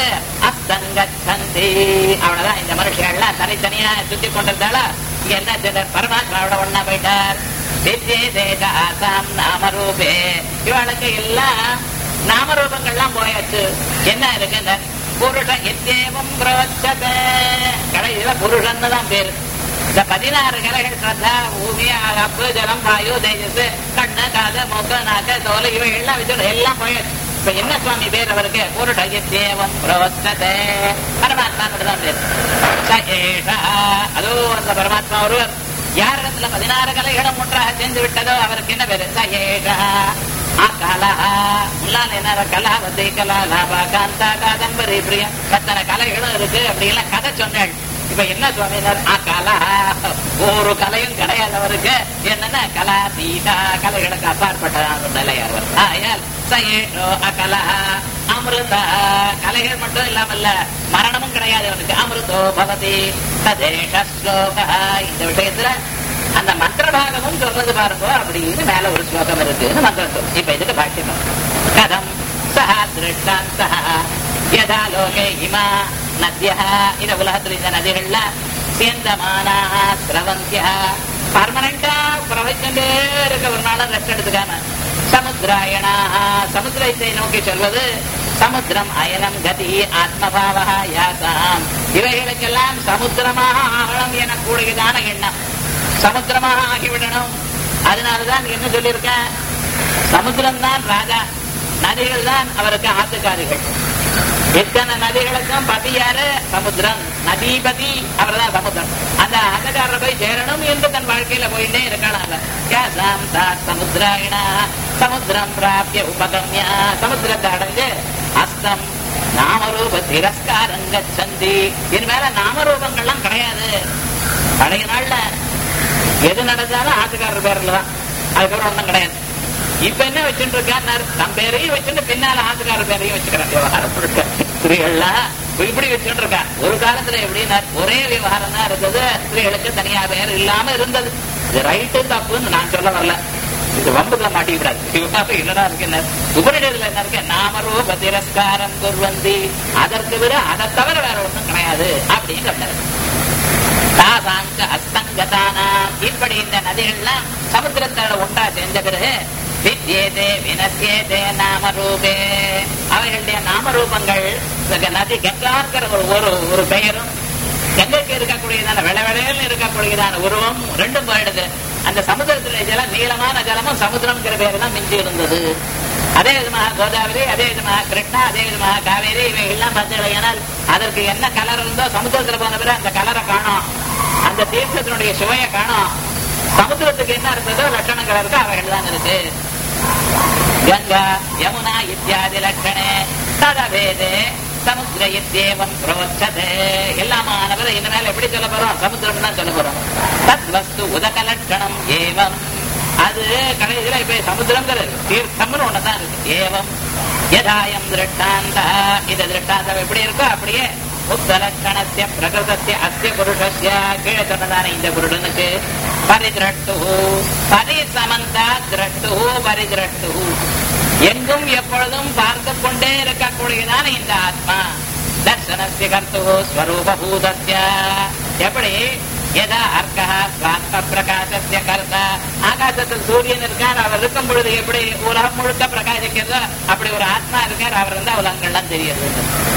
அஸ்தங்கி அவ்வளவுதான் இந்த மனுஷங்கள்லாம் தனித்தனியா சுத்தி கொண்டிருந்தாளா இங்க என்ன செய்தார் பரமாத்மாவோட ஒன்னா போயிட்டார் வித்யே தேக ஆசாம் நாமரூபே இவளுக்கு எல்லாம் நாமரூபங்கள்லாம் போயாச்சு என்ன இருக்கு புருஷன் எத்தேவம் பிரவச்சத கடைசியில புருஷன் தான் பேரு இந்த பதினாறு கலைகள் ஸ்ரத்தா பூமி அப்பு ஜலம் வாயு தேஜஸ் கண்ணு காது மூக்கு நாக்கு தோல் இவை எல்லாம் வச்சு எல்லாம் போயாச்சு இப்ப என்ன சுவாமி பேர் அவருக்கு புருஷய தேவம் பிரவச்சதே பரமாத்மா தான் பேர் ச ஏஷா அதோ அந்த பரமாத்மா ஒருவர் யாரிடத்துல பதினாறு கலைகளும் ஒன்றாக சேர்ந்து விட்டதோ அவருக்கு என்ன பேரு ச ஏஷா கலா முன்னால என்ன கலா வந்தை கலா லாபா காந்தா காதம்பரி பிரியா கத்தனை கலைகளும் இருக்கு அப்படி எல்லாம் கதை சொன்னாள் இப்ப என்ன சுவாமினார் கலா ஒரு கலையும் கிடையாது அவருக்கு என்னன்னா கலா தீதா கலைகளுக்கு அப்பாற்பட்ட நிலை அவர் ஆயால் சயேஷோ அகலா அமிர்தா கலைகள் மட்டும் இல்லாமல்ல மரணமும் கிடையாது அவனுக்கு அமிர்தோ பவதி ததேஷ ஸ்லோகா இந்த விஷயத்துல அந்த மந்திர பாகமும் சொல்றது பாருங்க அப்படின்னு மேல ஒரு ஸ்லோகம் இருக்குன்னு மந்திரம் சொல்லும் இப்ப இதுக்கு பாக்கியம் கதம் சஹா திருஷ்டாந்தா யதா லோகே இமா நத்யா இந்த உலகத்துல இந்த நதிகள்ல சேர்ந்தமானா சிரவந்தியா பர்மனண்டா பிரவச்சுட்டே இருக்க ஒரு நாளும் ரெஸ்ட் எடுத்துக்காம சமுத்திராயணா சமுத்திரத்தை நோக்கி சொல்வது சமுத்திரம் அயனம் கதி ஆத்மபாவா யாசாம் இவைகளுக்கெல்லாம் சமுத்திரமாக ஆகணும் என கூடியதான எண்ணம் சமுத்திரமாக ஆகிவிடணும் அதனாலதான் என்ன சொல்லியிருக்கேன் சமுத்திரம் தான் ராஜா நதிகள் தான் அவருக்கு ஆத்துக்காரிகள் எத்தனை நதிகளுக்கும் பதி யாரு சமுத்திரம் நதிபதி அவர் தான் சமுத்திரம் அந்த ஆத்துக்காரரை போய் சேரணும் என்று தன் வாழ்க்கையில போயிட்டே இருக்கலாம் சமுத்திராயணா சமுத்திரம் பிராபிய உபகம்யா சமுத்திரத்தை அடைஞ்சு அஸ்தம் நாமரூப திரஸ்காரம் கச்சந்தி இது மேல நாமரூபங்கள்லாம் கிடையாது பழைய நாள்ல எது நடந்தாலும் ஆத்துக்காரர் பேர்ல தான் அதுக்கப்புறம் ஒண்ணும் கிடையாது இப்ப என்ன வச்சுட்டு இருக்கார் தம் பேரையும் வச்சுட்டு பின்னால ஆத்துக்காரர் பேரையும் வச்சுக்கிறார் விவகாரம் முழுக்க ஸ்திரீகள்லாம் இப்படி வச்சுட்டு இருக்கா ஒரு காலத்துல எப்படின்னா ஒரே விவகாரம் தான் இருந்தது ஸ்திரீகளுக்கு தனியா பேர் இல்லாம இருந்தது இது ரைட்டு தப்புன்னு நான் சொல்ல வரல இது வம்புல மாட்டிக்கிறார் விவகாரம் என்னடா இருக்கு என்ன உபநிடத்துல என்ன இருக்கு நாமரூப திரஸ்காரம் குர்வந்தி அதற்கு விட அதை தவிர வேற ஒண்ணும் கிடையாது அப்படின்னு சொன்னார் தாசாங்க அஸ்தங்கதானாம் இப்படி இந்த நதிகள்லாம் சமுத்திரத்தோட ஒன்றா சேர்ந்த பிறகு வித்யேதே வினத்தியேதே நாமரூபே அவைகளுடைய நாமரூபங்கள் இந்த நதி கங்காங்கிற ஒரு ஒரு ஒரு பெயரும் கங்கைக்கு இருக்கக்கூடியதான வெள வெளையல்னு இருக்கக்கூடியதான உருவம் ரெண்டும் போயிடுது அந்த சமுதிரத்துல ஜலம் நீளமான ஜலமும் சமுத்திரம்ங்கிற பேரு தான் மிஞ்சி இருந்தது அதே விதமாக கோதாவரி அதே விதமாக கிருஷ்ணா அதே விதமாக காவேரி இவைகள்லாம் பார்த்தீங்கன்னா அதற்கு என்ன கலர் இருந்தோ சமுத்திரத்துல போன பிறகு அந்த கலரை காணும் அந்த தீர்த்தத்தினுடைய சுவையை காணும் சமுத்திரத்துக்கு என்ன இருந்ததோ லட்சணங்கள் இருக்கோ அவைகள் தான் இருக்கு கங்கா யமுனா இத்தியாதி லட்சணே ததவேதே சமுத்திர இத்தியேவம் பிரோச்சதே எல்லாமானவர் இனிமேல் எப்படி சொல்ல போறோம் சமுத்திரம் தான் சொல்ல போறோம் தத் வஸ்து உதக லட்சணம் ஏவம் அது கடைசியில இப்ப சமுத்திரங்கிறது தீர்த்தம்னு ஒண்ணுதான் இருக்கு ஏவம் யதாயம் திருஷ்டாந்த இந்த திருஷ்டாந்தம் எப்படி இருக்கோ அப்படியே உத்தலட்சணத்திய பிரகிருதத்திய அஸ்ய புருஷஸ்ய கீழே சொன்னதான இந்த புருடனுக்கு பரிதிரட்டு பரிசமந்தா திரட்டு பரிதிரட்டு எங்கும் எப்பொழுதும் பார்த்து கொண்டே இருக்கக்கூடியதான இந்த ஆத்மா தர்சனஸ்ய கர்த்து ஸ்வரூபூதஸ்ய எப்படி எதா அர்க்கா சுவாத்ம பிரகாசத்திய கர்த்தா ஆகாசத்தில் சூரியன் இருக்கார் அவர் இருக்கும் பொழுது எப்படி உலகம் முழுக்க பிரகாசிக்கிறதோ அப்படி ஒரு ஆத்மா இருக்கார் அவர் வந்து உலகங்கள்லாம் தெரியுது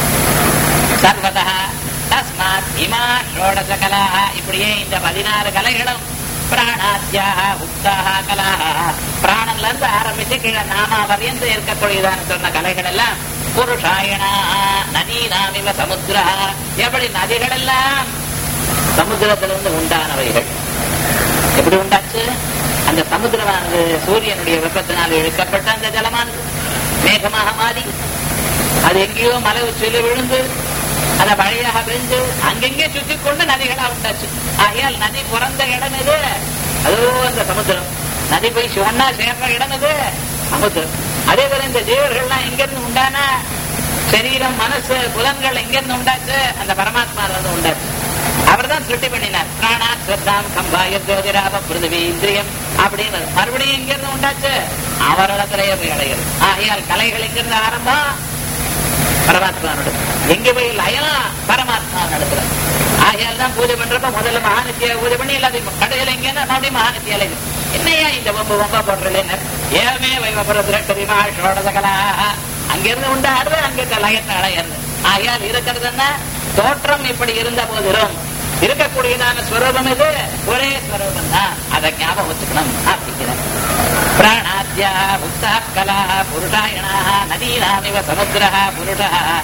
சர்வதா தஸ்மாத் இமா ஷோடச கலாக இப்படியே இந்த பதினாறு கலைகளும் பிராணாத்தியாக உக்தாக கலாக பிராணன்ல இருந்து ஆரம்பிச்சு கீழே நாமா வரையந்து இருக்கக்கூடியதான சொன்ன கலைகள் எல்லாம் புருஷாயணா நதி நாமிவ சமுத்திரா எப்படி நதிகள் எல்லாம் சமுத்திரத்திலிருந்து உண்டானவைகள் எப்படி உண்டாச்சு அந்த சமுத்திரமானது சூரியனுடைய வெப்பத்தினால் இழுக்கப்பட்ட அந்த ஜலமானது மேகமாக மாறி அது எங்கேயோ மலை உச்சியில விழுந்து அத வழியாக விழுந்து அங்கெங்கே சுத்தி கொண்டு நதிகளா உண்டாச்சு ஆகையால் நதி பிறந்த இடம் இது அதோ அந்த சமுத்திரம் நதி போய் ஒன்னா சேர்ற இடம் இது சமுத்திரம் அதே போல இந்த ஜீவர்கள்லாம் எங்கிருந்து உண்டானா சரீரம் மனசு புலன்கள் எங்கிருந்து உண்டாச்சு அந்த பரமாத்மா இருந்து உண்டாச்சு அவர் தான் சிருஷ்டி பண்ணினார் பிராணா சிரத்தாம் கம்பாய ஜோதிராப பிருதிவி இந்திரியம் அப்படின்னு மறுபடியும் எங்கிருந்து உண்டாச்சு அவரிடத்திலேயே போய் அடைகிறது ஆகையால் கலைகள் எங்கிருந்து ஆரம்பம் பரமாத்மா எங்க போய் லயம் பரமாத்மா நடத்துல ஆகையால் தான் பூஜை பண்றப்ப முதல்ல மகாநித்திய பூஜை பண்ணி எல்லாத்தையும் கடையில் எங்கன்னா மறுபடியும் மகாநித்தியால என்னையா இந்த வம்பு வம்பா போடுறேன் ஏமே வைவபுரத்திரமா ஷோடசகலா அங்கிருந்து உண்டாடுது அங்கிருந்து லயத்தை அடையிறது ஆகையால் இருக்கிறதுன்னா தோற்றம் இப்படி இருந்த போதிலும் இருக்கக்கூடியதான ஸ்வரூபம் இது ஒரே ஸ்வரூபம் தான் அதை ஞாபகம் வச்சுக்கணும் அப்படிங்கிறார் பிராணாத்யா உக்தா கலா புருஷாயணா நதீனாமிவ சமுத்திர புருஷ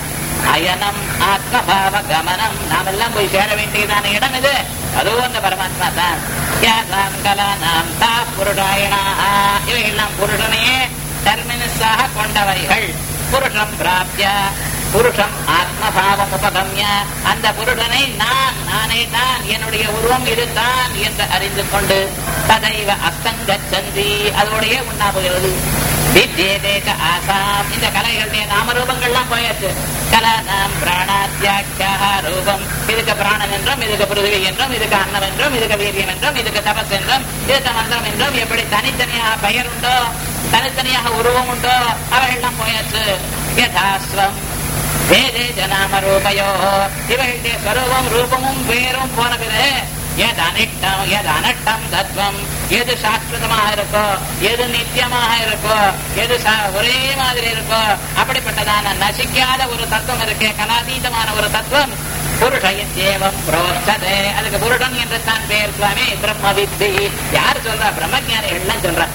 அயனம் ஆத்மபாவ கமனம் நாம் எல்லாம் போய் சேர வேண்டியதான இடம் இது அதுவும் அந்த பரமாத்மா தான் யாசாம் கலா நாம் தா புருஷாயணா இவையெல்லாம் புருஷனையே டெர்மினஸாக கொண்டவைகள் புருஷம் பிராப்திய புருஷம் ஆத்மபாவம் உபகம்ய அந்த புருஷனை நான் நானே தான் என்னுடைய உருவம் இதுதான் என்று அறிந்து கொண்டு ததைவ அஸ்தங்கச்சந்தி அதோடைய உண்ணா போகிறது வித்யேதேக ஆசாம் இந்த கலைகளுடைய நாமரூபங்கள்லாம் போயாச்சு கலானாம் பிராணாத்தியாக்கியா ரூபம் இதுக்கு பிராணன் என்றும் இதுக்கு பிருதிவி என்றும் இதுக்கு அன்னம் என்றும் இதுக்கு வீரியம் என்றும் இதுக்கு தபஸ் என்றும் இதுக்கு மந்திரம் என்றும் எப்படி தனித்தனியாக பெயர் உண்டோ தனித்தனியாக உருவம் உண்டோ அவைகள்லாம் போயாச்சு யதாஸ்வம் வேதே ஜனாம ரூபயோ இவர்களுடைய ஸ்வரூபம் ரூபமும் பேரும் போன பிறகு எது அனிட்டம் எது அனட்டம் தத்துவம் எது சாஸ்வதமாக இருக்கோ எது நித்தியமாக இருக்கோ எது சா- ஒரே மாதிரி இருக்கோ அப்படிப்பட்டதான நசிக்காத ஒரு தத்துவம் இருக்கே கலாதீதமான ஒரு தத்துவம் புருஷயத்தேவம் புரோச்சதே அதுக்கு புருஷன் என்று தான் பெயர் சுவாமி பிரம்ம வித்தி யார் சொல்றா பிரம்மஜானிகள்லாம் சொல்றா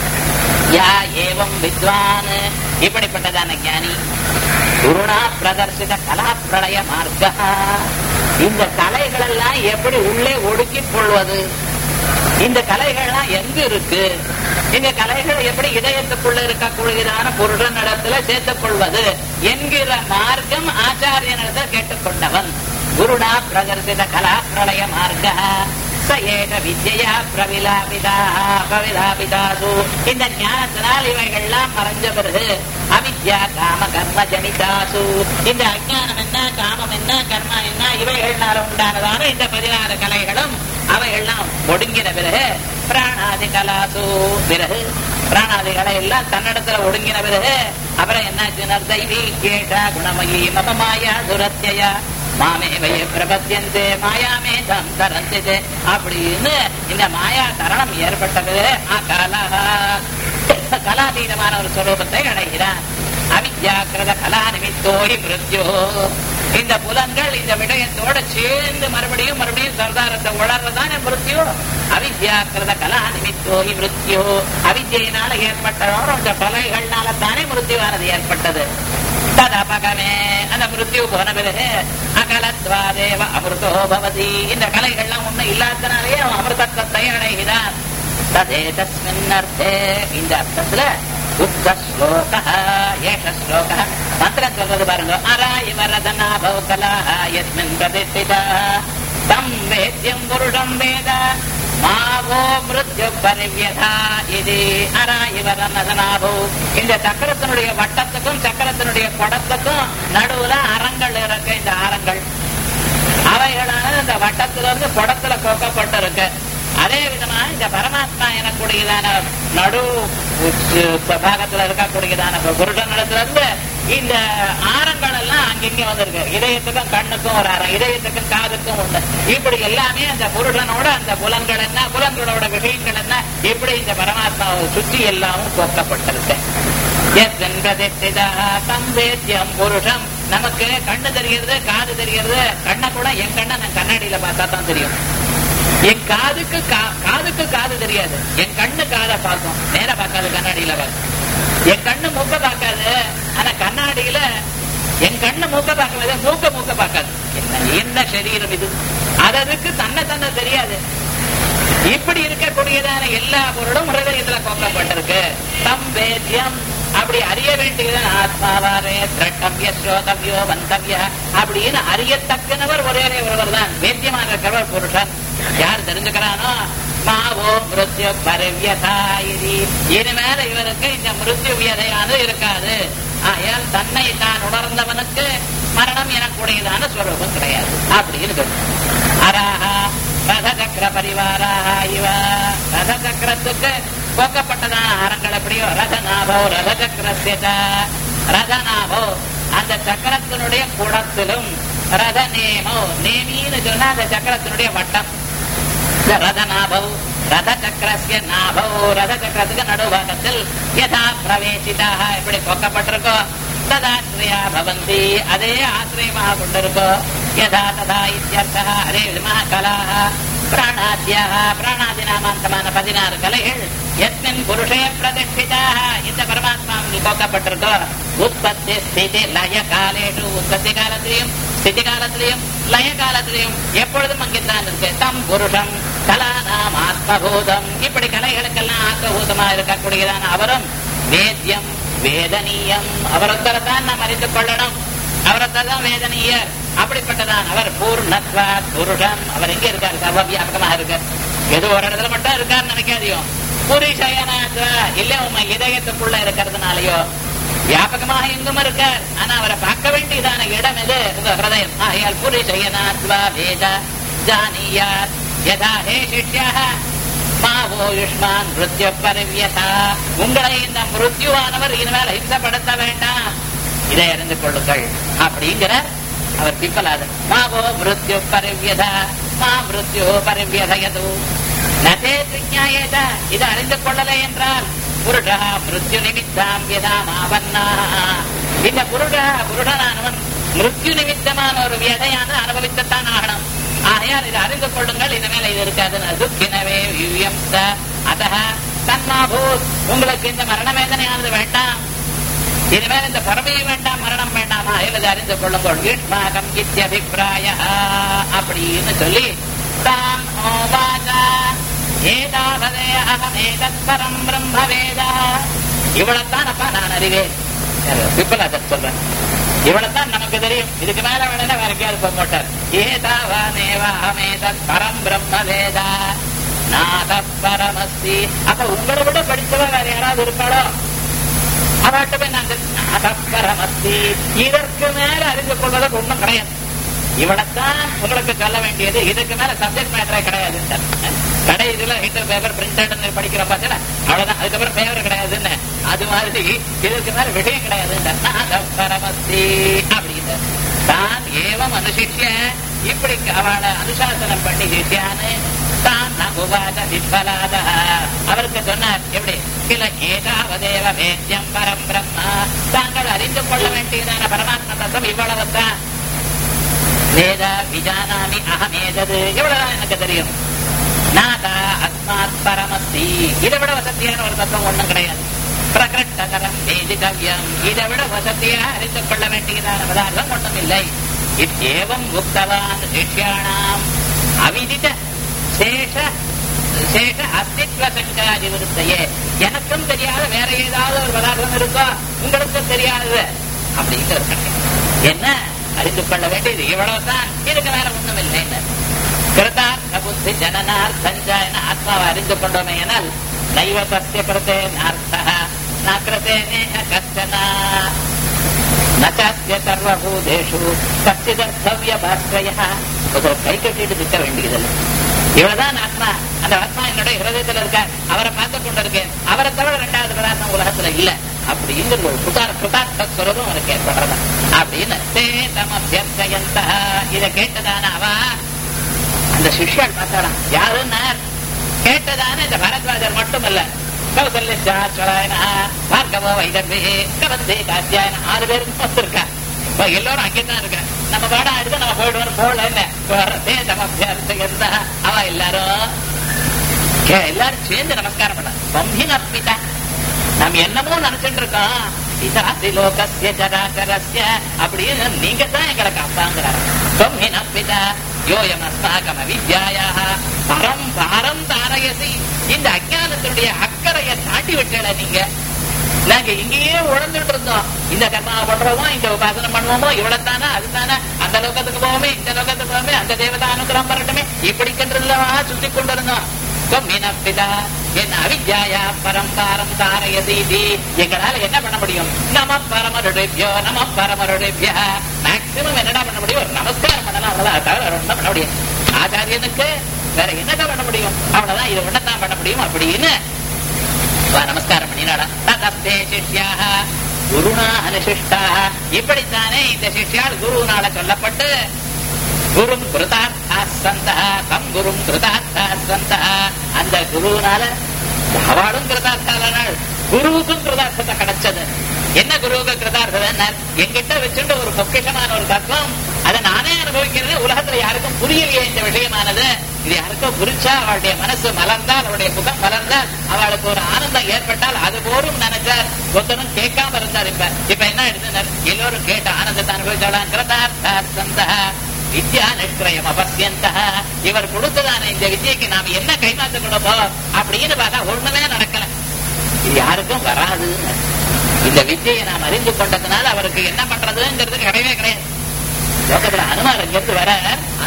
யா ஏவம் வித்வான் இப்படிப்பட்டதான ஞானி குருணா பிரதர்சித கலா பிரளய மார்க்க இந்த கலைகள் எல்லாம் எப்படி உள்ளே ஒடுக்கிக் கொள்வது இந்த கலைகள்லாம் எங்க இருக்கு இந்த கலைகள் எப்படி இதயத்துக்குள்ள இருக்கக்கூடியதான புருஷன் இடத்துல சேர்த்துக் கொள்வது என்கிற மார்க்கம் ஆச்சாரியனிடத்தில் கேட்டுக்கொண்டவன் குருடா பிரதர்சித கலா பிரளய மார்க்க ச ஏக வித்யா பிரவிலாபிதா பிரவிலாபிதாசு இந்த ஞானத்தினால் இவைகள்லாம் மறைஞ்ச பிறகு அவித்யா காம கர்ம ஜனிதாசு இந்த அஜானம் என்ன காமம் என்ன கர்மா என்ன இவைகள்னால உண்டானதான இந்த பதினாறு கலைகளும் அவைகள்லாம் ஒடுங்கின பிறகு பிராணாதி கலாசு பிறகு பிராணாதிகளை எல்லாம் தன்னிடத்துல ஒடுங்கின பிறகு அப்புறம் என்னாச்சுன்னா தெய்வீ கேட்டா குணமயி மம மாயா துரத்தியா மாமே வய பிரபத்தியந்தே மாயாமே தம் தரந்தது அப்படின்னு இந்த மாயா தரணம் ஏற்பட்டது அகலா கலாதீனமான ஒரு ஸ்வரூபத்தை அடைகிறான் அவித்யாக்கிரத கலா நிமித்தோடி மிருத்யோ இந்த புலன்கள் இந்த விடயத்தோட சேர்ந்து மறுபடியும் மறுபடியும் சர்தாரத்தை உணர்றதானே மிருத்யு அவித்யாக்கிருத கலா நிமித்தோ மிருத்யு அவித்யினால ஏற்பட்டதோ இந்த கொலைகள்னால தானே மிருத்யுவானது ஏற்பட்டது ததபகமே அந்த மிருத்யு போன பிறகு அகலத்வாதேவ அமிர்தோ பவதி இந்த கலைகள்லாம் ஒண்ணு இல்லாதனாலேயே அவன் அமிர்தத்தை அடைகிறான் ததே தஸ்மின் அர்த்தே இந்த அர்த்தத்துல உக்த ஸ்லோக ஏஷ ஸ்லோக மந்திரம் சொல்றது பாருங்க அரா இவரதனா பௌகலாக எஸ்மின் பிரதிஷ்டிதா தம் வேத்யம் புருஷம் வேத மாவோ மிருத்யு பரிவியதா இது அரா இவரதனாபோ இந்த சக்கரத்தினுடைய வட்டத்துக்கும் சக்கரத்தினுடைய குடத்துக்கும் நடுவுல அரங்கள் இருக்கு இந்த ஆரங்கள் அவைகளான இந்த வட்டத்துல இருந்து குடத்துல கோக்கப்பட்டிருக்கு அதே விதமா இந்த பரமாத்மா எனக்கூடியதான நடு உச்ச- பாகத்துல இருக்கக்கூடியதான புருஷனிடத்துல இருந்து இந்த ஆரங்கள் எல்லாம் அங்கிங்க வந்திருக்கு இதயத்துக்கும் கண்ணுக்கும் ஒரு ஆரம் இதயத்துக்கும் காதுக்கும் உண்டு இப்படி எல்லாமே அந்த புருஷனோட அந்த புலன்கள் என்ன புலன்களோட விஷயங்கள் என்ன இப்படி இந்த பரமாத்மாவை சுற்றி எல்லாமும் கோக்கப்பட்டிருக்கு எத்தன் பிரதிஷ்டிதா தம் வேத்யம் புருஷம் நமக்கு கண்ணு தெரிகிறது காது தெரிகிறது கண்ணை கூட என் கண்ணை நான் கண்ணாடியில பார்த்தா தான் தெரியும் என் காதுக்கு கா- காதுக்கு காது தெரியாது என் கண்ணு காதை பார்க்கும் நேர பார்க்காது கண்ணாடியில பார்க்கும் என் கண்ணு மூக்க பார்க்காது ஆனா கண்ணாடியில என் கண்ணு மூக்க பார்க்காது மூக்க மூக்க பார்க்காது என்ன என்ன சரீரம் இது அதற்கு தன்னை தன்னை தெரியாது இப்படி இருக்கக்கூடியதான எல்லா பொருளும் ஹிருதயத்துல கோக்கப்பட்டிருக்கு தம் வேத்தியம் அப்படி அறிய வேண்டியது ஆத்மாவாரே திரட்டவிய ஸ்ரோதவியோ வந்தவிய அப்படின்னு அறியத்தக்கனவர் ஒரே ஒருவர் தான் வேத்தியமாக இருக்கிறவர் புருஷன் யார் தெரிஞ்சுக்கிறானோ மாவோ மிருத்யு பரவியதா இது இனிமேல இவருக்கு இந்த மிருத்யு வியதையானது இருக்காது ஆகையால் தன்னை தான் உணர்ந்தவனுக்கு மரணம் எனக்கூடியதான ஸ்வரூபம் கிடையாது அப்படின்னு சொல்லு அராஹா ரதசக்கர பரிவாராக இவ ரதசக்கரத்துக்கு போக்கப்பட்டதான ஆரங்கள் எப்படியோ ரதநாபோ ரதசக்கரஸ்யத ரதநாபோ அந்த சக்கரத்தினுடைய குடத்திலும் ரத நேமோ நேமின்னு சொன்னா அந்த சக்கரத்தினுடைய வட்டம் இந்த ரதநாபௌ ரத சக்கரஸ்ய நாபௌ ரத சக்கரத்துக்கு நடுபாகத்தில் யதா பிரவேசிதாக எப்படி போக்கப்பட்டிருக்கோ ததாசிரியா பவந்தி அதே ஆசிரியமாக கொண்டிருக்கோ யதா ததா இத்தியர்த்தः அதே விதமாக கலாக பிராணாத்தியாக பிராணாதி நாமாந்தமான பதினாறு கலைகள் எஸ்மின் புருஷே பிரதிஷ்டிதாக இந்த பரமாத்மாவில் போக்கப்பட்டிருக்கோ உற்பத்தி ஸ்திதி லய காலேஷு உற்பத்தி காலத்திலையும் ஸ்திதி காலத்திலையும் லய காலத்திலையும் எப்பொழுதும் அங்கேதான் இருக்கு தம் புருஷம் கலானாம் ஆத்மபூதம் இப்படி கலைகளுக்கெல்லாம் ஆத்மபூதமா இருக்கக்கூடியதான அவரும் வேத்யம் வேதனீயம் அவரொத்தரை தான் நாம் அறிந்து கொள்ளணும் அவரத்தை தான் வேதனீயர் அப்படிப்பட்டதான் அவர் பூர்ணத்வா புருஷம் அவர் எங்க இருக்கார் சர்வ வியாபகமாக இருக்கார் ஏதோ ஒரு இடத்துல மட்டும் இருக்கார் நினைக்காதியோ புரிஷயனாத்வா இல்ல உங்க இதயத்துக்குள்ள இருக்கிறதுனாலயோ வியாபகமாக எங்கும் இருக்கார் ஆனா அவரை பார்க்க வேண்டியதான இடம் எது உங்க ஹிருதயம் ஆகையால் புரிஷயனாத்வா வேத ஜானியாத் யதா ஹே சிஷ்யாக மாவோ யுஷ்மான் மிருத்யு பரிவியதா உங்களை இந்த மிருத்யுவானவர் இனிமேல் ஹிம்சப்படுத்த வேண்டாம் இதை அறிந்து கொள்ளுங்கள் அப்படிங்கிற அவர் பிப்பலாதர் மாவோ மிருத்யு பரிவியதா மா மிருத்யு பரிவியதயது நதே விஜாயேத இது அறிந்து கொள்ளலை என்றால் புருஷா மிருத்யு நிமித்தாம் வியதாமாவன்னா இந்த புருஷா புருடனானவன் மிருத்யு நிமித்தமான ஒரு வியதையான அனுபவித்துத்தான் ஆகணும் ஆகையால் இதை அறிந்து கொள்ளுங்கள் இனிமேல் இது இருக்காது துக்கினவே யுயம் ச அதஹ தன்மாபூத் உங்களுக்கு இந்த மரண வேதனையானது வேண்டாம் இனிமேல் இந்த பறவையை வேண்டாம் மரணம் வேண்டாமா இதை அறிந்து கொள்ளுங்கள் யுஷ்மாகம் இத்தியபிப்பிராய அப்படின்னு சொல்லி தாம் ஓவாச ஏதாவதே அகமேதத்பரம் பிரம்ம வேதா இவ்வளவுதான் அப்பா நான் அறிவேன் பிப்பலாதர் சொல்றேன் இவ்வளவுதான் நமக்கு தெரியும் இதுக்கு மேல வேணும்னா வேற எங்கேயாவது போக மாட்டார் ஏதாவானேவாமேதத் பரம் பிரம்ம வேதா நாத பரமஸ்தி அப்ப உங்களை விட படித்தவ வேற யாராவது இருக்காளோ அவர்கிட்ட போய் நாங்கள் நாத பரமஸ்தி இதற்கு மேல அறிந்து கொள்வதற்கு ஒண்ணும் கிடையாது இவ்வளவுதான் உங்களுக்கு சொல்ல வேண்டியது இதுக்கு மேல சப்ஜெக்ட் மேட்டரே கிடையாது கடை இதுல ஹிண்டர் பேப்பர் பிரிண்டட் படிக்கிறோம் பார்த்தீங்கன்னா அவ்வளவுதான் அதுக்கப்புறம் பேப்பர் கிடையாதுன்னு அது மாதிரி இதற்கு மேல விஷயம் கிடையாது பரமஸ்தி அப்படின்னு தான் ஏவம் அனுசிஷ்ய இப்படி அவளை அனுசாசனம் பண்ணி சிஷ்யான்னு தான் நகுவாத விற்பலாத அவருக்கு சொன்னார் எப்படி சில ஏகாவதேவ வேத்தியம் பரம் பிரம்மா தாங்கள் அறிந்து கொள்ள வேண்டியதான பரமாத்ம தத்துவம் இவ்வளவுதான் வேத விஜானாமி அகமேதது எவ்வளவுதான் எனக்கு தெரியும் நாதா அஸ்மாத் பரமஸ்தி இதை விட வசதியான ஒரு தத்துவம் ஒண்ணும் கிடையாது பிரகட்டகரம் வேதிகவ்யம் இதை விட வசதியாக அறிந்து கொள்ள வேண்டியதான பதார்த்தம் ஒன்றும் இல்லை இத்தேவம் உக்தவான் சிஷ்யாணாம் அவிதித சேஷ சேஷ அஸ்தித்வ சங்காதி விருத்தையே எனக்கும் தெரியாத வேற ஏதாவது ஒரு பதார்த்தம் இருக்கோ உங்களுக்கும் தெரியாதது அப்படிங்கிற ஒரு கணக்கு என்ன அறிந்து கொள்ள வேண்டியது இவ்வளவுதான் இதுக்கு வேற ஒண்ணும் இல்லை கிருதார்த்த புத்தி ஜனனார்த்தஞ்சாயன ஆத்மாவை அறிந்து கொண்டோமே எனால் நைவ தஸ்ய கிருத்தே நார்த்தா ந கிருத்தே நேஹ கஷ்டனா நச்சாத்திய சர்வபூதேஷு கச்சிதர்த்தவிய பாஸ்ரய ஒரு கை கட்டிட்டு திட்ட வேண்டியதில்லை இவ்வளவுதான் ஆத்மா அந்த ஆத்மா என்னுடைய ஹிரதயத்துல இருக்க அவரை பார்த்து கொண்டு இருக்கேன் அவரை தவிர ரெண்டாவது பதார்த்தம் உலகத்துல இல்ல அப்படிங்கிற ஒரு புதார் புதார்த்த சுரூபம் அவருக்கு ஏற்படுறதா அப்படின்னு தே தமபியர்த்தயந்த இதை கேட்டதான அவ அந்த சிஷ்யால் பார்த்தாலாம் யாருன்னா கேட்டதான இந்த பரத்வாஜர் மட்டுமல்ல கௌசல்யாச்சலாயன பார்கவோ வைதர்வே கவந்தே காத்தியாயன ஆறு பேருக்கு வந்திருக்கா இப்ப எல்லாரும் அங்கேதான் இருக்க நம்ம பாடா இருக்கு நம்ம போயிடுவோம் போல என்ன தே தமபியர்த்தயந்த அவ எல்லாரும் கே- எல்லாரும் சேர்ந்து நமஸ்காரம் பண்ண பம்பின் அப்பிதா நாம் என்னமோ நினைச்சிட்டு இருக்கோம் இதாசி லோகஸ்ய ஜராகரஸ்ய அப்படின்னு நீங்க தான் எங்களுக்கு அப்பாங்கிறார் பம்பின் அப்பிதா யோயம் அஸ்மாகம் அவித்யாயாக பரம் பாரம் தாரயசி இந்த அஜானத்தினுடைய அக்கறையை தாண்டி விட்டல நீங்க நாங்க இங்கேயே உழந்துட்டு இருந்தோம் இந்த கர்மா பண்றோமோ இந்த உபாசனை பண்ணுவோமோ இவ்வளவுதானா அதுதானே அந்த லோகத்துக்கு போவோமே இந்த லோகத்துக்கு போவோமே அந்த தேவதா அனுகிரகம் பண்ணட்டுமே இப்படி கன்றல்லவா சுத்தி கொண்டிருந்தோம் மீனப்பிதா என் அவித்யாயா பரம்பாரம் தாரயதீதி எங்களால என்ன பண்ண முடியும் நம பரமருடையோ நம பரமருடைய மேக்சிமம் என்னடா பண்ண முடியும் ஒரு நமஸ்காரம் பண்ணலாம் அவ்வளவுதான் அது தவிர வேற ஒண்ணும் பண்ண முடியும் ஆச்சாரியனுக்கு வேற என்னதான் பண்ண முடியும் அவ்வளவுதான் இது ஒன்னதான் பண்ண முடியும் அப்படின்னு வா, நமஸ்காரம் பண்ணினாடா ததஸ்தே சிஷ்யாக குருணா அனுசிஷ்டா இப்படித்தானே இந்த சிஷ்யால் குருனால சொல்லப்பட்டு குரும் கிருதார்த்தா சந்தா தம் குரும் கிருதார்த்தா சந்தா அந்த குருனால அவளும் கிருதார்த்தாள் குருவுக்கும் கிருதார்த்தத்தை கிடைச்சது என்ன குருவுக்கு கிருதார்த்தம் எங்கிட்ட வச்சுட்டு ஒரு பொக்கிஷமான ஒரு தத்துவம் அதை நானே அனுபவிக்கிறது உலகத்துல யாருக்கும் புரியலையே இந்த விஷயமானது இது யாருக்கும் புரிச்சா அவளுடைய மனசு மலர்ந்தால் அவளுடைய முகம் மலர்ந்தால் அவளுக்கு ஒரு ஆனந்தம் ஏற்பட்டால் அது போரும் நினைச்சார் ஒருத்தனும் கேட்காம இருந்தார் இப்ப இப்ப என்ன எடுத்தனர் எல்லோரும் கேட்ட ஆனந்தத்தை அனுபவிச்சாலாம் கிருதார்த்தா சந்தா வித்யா நிஷ்கிரயம் அபத்தியந்த இவர் கொடுத்ததான இந்த வித்யக்கு நாம் என்ன கைமாத்த கொடுப்போம் அப்படின்னு பார்த்தா ஒண்ணுமே நடக்கல இது யாருக்கும் வராது இந்த வித்தியை நாம் அறிந்து கொண்டதுனால அவருக்கு என்ன பண்றதுங்கிறது கிடையவே கிடையாது லோகத்துல அனுமார் இங்கிருந்து வர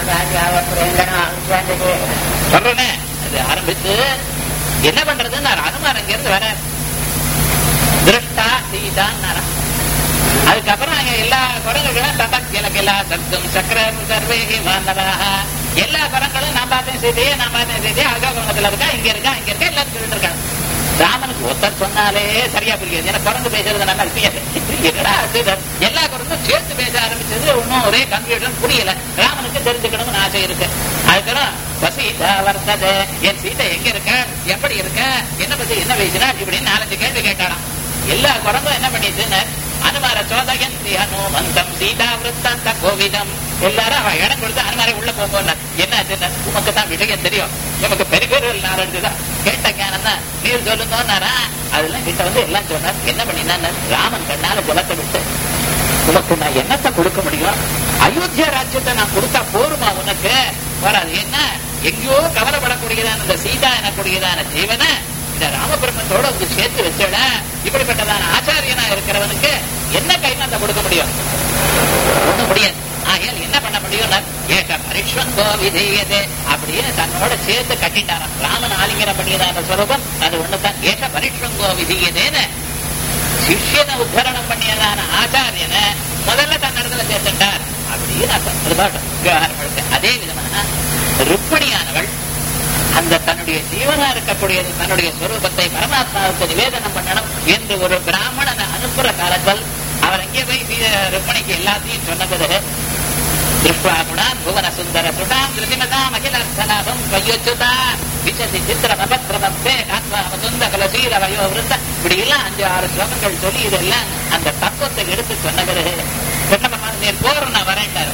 சொல்றேனே அது ஆரம்பிச்சு என்ன பண்றதுன்னு அனுமார் இங்கிருந்து வர திருஷ்டா சீதான் அதுக்கப்புறம் அங்க எல்லா குரங்குகளும் ததக்கிலகிலா சத்தும் சக்கரம் சர்வேகி மாந்தவாக எல்லா குரங்களும் நான் பார்த்தேன் செய்தியே நான் பார்த்தேன் செய்தியே அகோகத்துல இருக்கா இங்க இருக்கா இங்க இருக்கா எல்லாரும் சொல்லிட்டு இருக்காங்க ராமனுக்கு ஒருத்தர் சொன்னாலே சரியா புரியாது ஏன்னா குரங்கு பேசுறது நல்லா புரியாது என்னடா அது? எல்லா குரங்கும் சேர்த்து பேச ஆரம்பிச்சது ஒன்னும் ஒரே கம்ப்யூட்டர் புரியல ராமனுக்கு தெரிஞ்சுக்கணும்னு ஆசை இருக்கு அதுக்கப்புறம் வசீதா வர்த்தது என் சீதை எங்க இருக்க எப்படி இருக்க என்ன பத்தி என்ன பேசினா இப்படின்னு நாலஞ்சு கேள்வி கேட்டாராம் எல்லா குரங்கும் என்ன பண்ணிட்டுன்னு அனுமார சோதயந்தி அனுமந்தம் சீதா விருத்தாந்த கோவிதம் எல்லாரும் அவ இடம் கொடுத்து அனுமாரை உள்ள போங்க என்ன ஆச்சுன்னா உமக்கு தான் விஷயம் தெரியும் நமக்கு பெருகர்கள் நாலஞ்சு தான் கேட்ட ஞானம் தான் நீர் சொல்லுங்கன்னாரா அதெல்லாம் கிட்ட வந்து எல்லாம் சொன்னார் என்ன பண்ணினா ராமன் கண்ணால ஜலத்தை விட்டு உனக்கு நான் என்னத்தை கொடுக்க முடியும் அயோத்தியா ராஜ்யத்தை நான் கொடுத்தா போருமா உனக்கு வராது என்ன எங்கேயோ கவலைப்படக்கூடியதான இந்த சீதா எனக்கூடியதான ஜீவனை இந்த ராமபிரம்மத்தோட வந்து சேர்த்து வச்சட இப்படிப்பட்டதான ஆச்சாரியனா இருக்கிறவனுக்கு என்ன கைமாத்த கொடுக்க முடியும் ஒண்ணும் முடியாது ஆகையால் என்ன பண்ண முடியும் ஏக பரிஷ்வந்தோ விதேயதே அப்படின்னு தன்னோட சேர்த்து கட்டிட்டாராம் ராமன் ஆலிங்கனம் பண்ணியதான ஸ்வரூபம் அது ஒண்ணுதான் ஏக பரிஷ்வந்தோ விதீயதேன்னு சிஷ்யனை உத்தரணம் பண்ணியதான ஆச்சாரியனை முதல்ல தன்னிடத்துல சேர்த்துட்டார் அப்படின்னு அர்த்தம். அது பாட்டும் விவகாரம் இருக்கு. அதே விதமான ருக்மணியானவள் அந்த தன்னுடைய ஜீவனா இருக்கக்கூடியது தன்னுடைய ஸ்வரூபத்தை பரமாத்மாவுக்கு நிவேதனம் பண்ணணும் என்று ஒரு பிராமணனை அனுப்புற காலத்தில் அவர் அங்கே போய் சீ- ருக்மணிக்கு எல்லாத்தையும் சொன்னது திருஷ்வா குணான் புவன சுந்தர சுடாம் திருதிமதாம் அகிலார்த்தலாபம் கையொச்சுதா விசதி சித்திர மபத்ரமத்தே காத்வா சுந்த கலசீல வயோ விருந்த இப்படி எல்லாம் அஞ்சு ஆறு ஸ்லோகங்கள் சொல்லி இதெல்லாம் அந்த தத்துவத்தை எடுத்து சொன்ன பிறகு கிருஷ்ணபகவான் நீர் போர் நான் வரேன்டாரு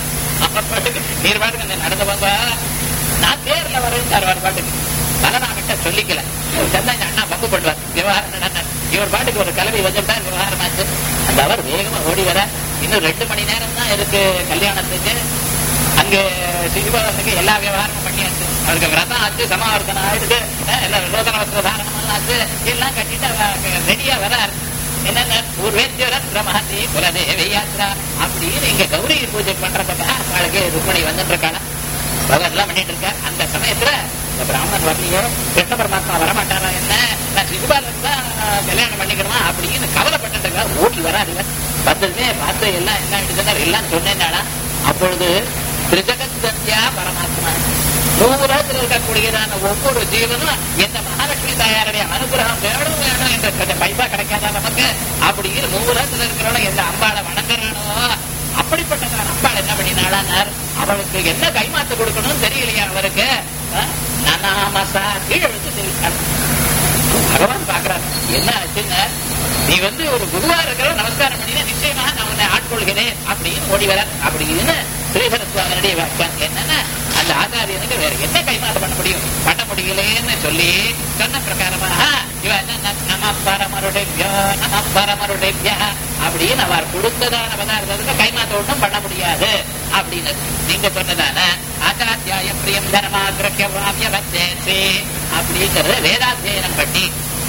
அவர் பாட்டுக்கு நீர் பாட்டுக்கு நீ நடந்து போங்க நான் தேர்ல வரேன் அவர் பாட்டுக்கு பல நான் கிட்ட சொல்லிக்கல சென்னை அண்ணா பங்கு பண்ணுவார் விவகாரம் நடந்தார் இவர் பாட்டுக்கு ஒரு கிளம்பி வந்துட்டார் விவகாரமாச்சு அந்த அவர் வேகமா ஓடி வர இன்னும் ரெண்டு மணி நேரம் தான் இருக்கு கல்யாணத்துக்கு அங்க சிசுபாலனுக்கு எல்லா விவகாரமும் பண்ணியாச்சு அவருக்கு விரதம் ஆச்சு சமாவர்த்தனம் ஆயிடுது அஹ் எல்லாம் ரோதன வஸ்திர தாரணம் ஆச்சு எல்லாம் கட்டிட்டு ரெடியா வரார் என்னென்ன பூர்வேத்தியரத்ர மகதி குலதேவி யாத்ரா அப்படின்னு இங்க கௌரி பூஜை பண்றதுக்காக அவளுக்கு ருக்மணி வந்துட்டு இருக்காங்க பகவான் எல்லாம் பண்ணிட்டு இருக்க அந்த சமயத்துல இந்த பிராமணன் வரலையோ கிருஷ்ண பரமாத்மா வரமாட்டாரா என்ன நான் சிசுபாலன் தான் கல்யாணம் பண்ணிக்கணுமா அப்படின்னு கவலைப்பட்டு இருக்கா ஓடி வராது வந்ததுமே பார்த்து எல்லாம் என்ன ஆயிடுச்சுன்னா எல்லாம் சொன்னேன்னாடா அப்பொழுது திருஜகத்யா பரமாத்மா நூலகத்தில் இருக்கக்கூடியதான ஒவ்வொரு ஜீவனும் எந்த மகாலட்சுமி தாயாருடைய அனுகிரகம் வேணும் வேணும் என்ற கொஞ்சம் பைசா கிடைக்காதா நமக்கு அப்படின்னு நூலகத்தில் இருக்கிறவன எந்த அம்பாளை வணங்குறானோ அப்படிப்பட்டதான அம்பாள் என்ன பண்ணினாளானார் அவளுக்கு என்ன கைமாத்து கொடுக்கணும்னு தெரியலையா அவருக்கு நனாமசா கீழே விழுந்து தெரிவித்தாள் பகவான் பாக்குறாரு என்ன ஆச்சுன்னு நீ வந்து ஒரு குருவா இருக்கிற நமஸ்காரம் பண்ணினா நிச்சயமாக நான் உன்னை ஆட்கொள்கிறேன் அப்படின்னு ஓடி வர அப்படின்னு ஸ்ரீதர சுவாமியுடைய வாக்கியம் என்னன்னா அந்த ஆச்சாரியனுக்கு வேற என்ன கைமாறு பண்ண முடியும் பண்ண முடியலேன்னு சொல்லி சொன்ன பிரகாரமாக இவ என்ன நம பரமருடைபியோ நம பரமருடைபியா அப்படின்னு அவர் கொடுத்ததான பதார்த்தத்துக்கு கைமாத்த ஒன்றும் பண்ண முடியாது அப்படின்னு நீங்க சொன்னதான ஆச்சாத்தியாய பிரியம் தர்மாகிரக்கிய வச்சேசி அப்படிங்கிறது வேதாத்தியனம் பண்ணி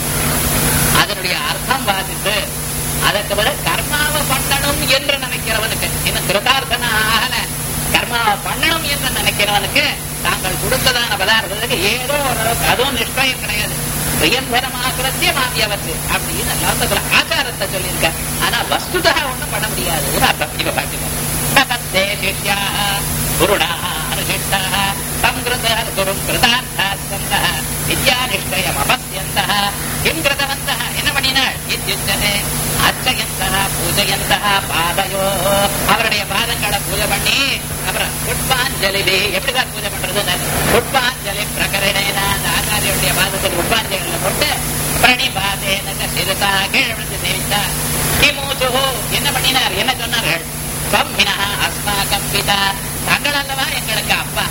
அதனுடைய அர்த்தம் வாசித்து அதற்கு பிறகு கர்மாவை பண்ணணும் என்று நினைக்கிறவனுக்கு இன்னும் கிருதார்த்தன ஆகல கர்மாவை பண்ணணும் என்று நினைக்கிறவனுக்கு தாங்கள் கொடுத்ததான பதார்த்தத்துக்கு ஏதோ ஒரு அதுவும் நிஷ்டயம் கிடையாது பிரியம்பரமாகிறதே மாவியவத்து அப்படின்னு லோகத்துல ஆச்சாரத்தை சொல்லியிருக்க ஆனா வஸ்துதா ஒண்ணும் பண்ண முடியாது அர்த்தம் இவ பாட்டுக்கோ சிஷ்யா குருடா அனுசிஷ்டா சம்கிருத குரும் கிருதார்த்தா சந்த வித்யானிஷ்டயம் அபத்தியந்த கிம் கிருதவந்த என்ன பண்ணினாள் இத்தியுச்சனே அர்ச்சயந்த பூஜயந்த பாதையோ அவருடைய பாதங்களை பூஜை பண்ணி அப்புறம் புஷ்பாஞ்சலி எப்படிதான் பூஜை பண்றதுன்னு புஷ்பாஞ்சலி பிரகரணேன அந்த ஆச்சாரியுடைய பாதத்தில் புஷ்பாஞ்சலிகளை போட்டு பிரணிபாதேன சிறுதா கீழே விழுந்து சேவித்தா கிமூச்சு என்ன பண்ணினார் என்ன சொன்னார்கள் சம்மினா அஸ்மாகம் பிதா தங்கள் அல்லவா எங்களுக்கு அப்பா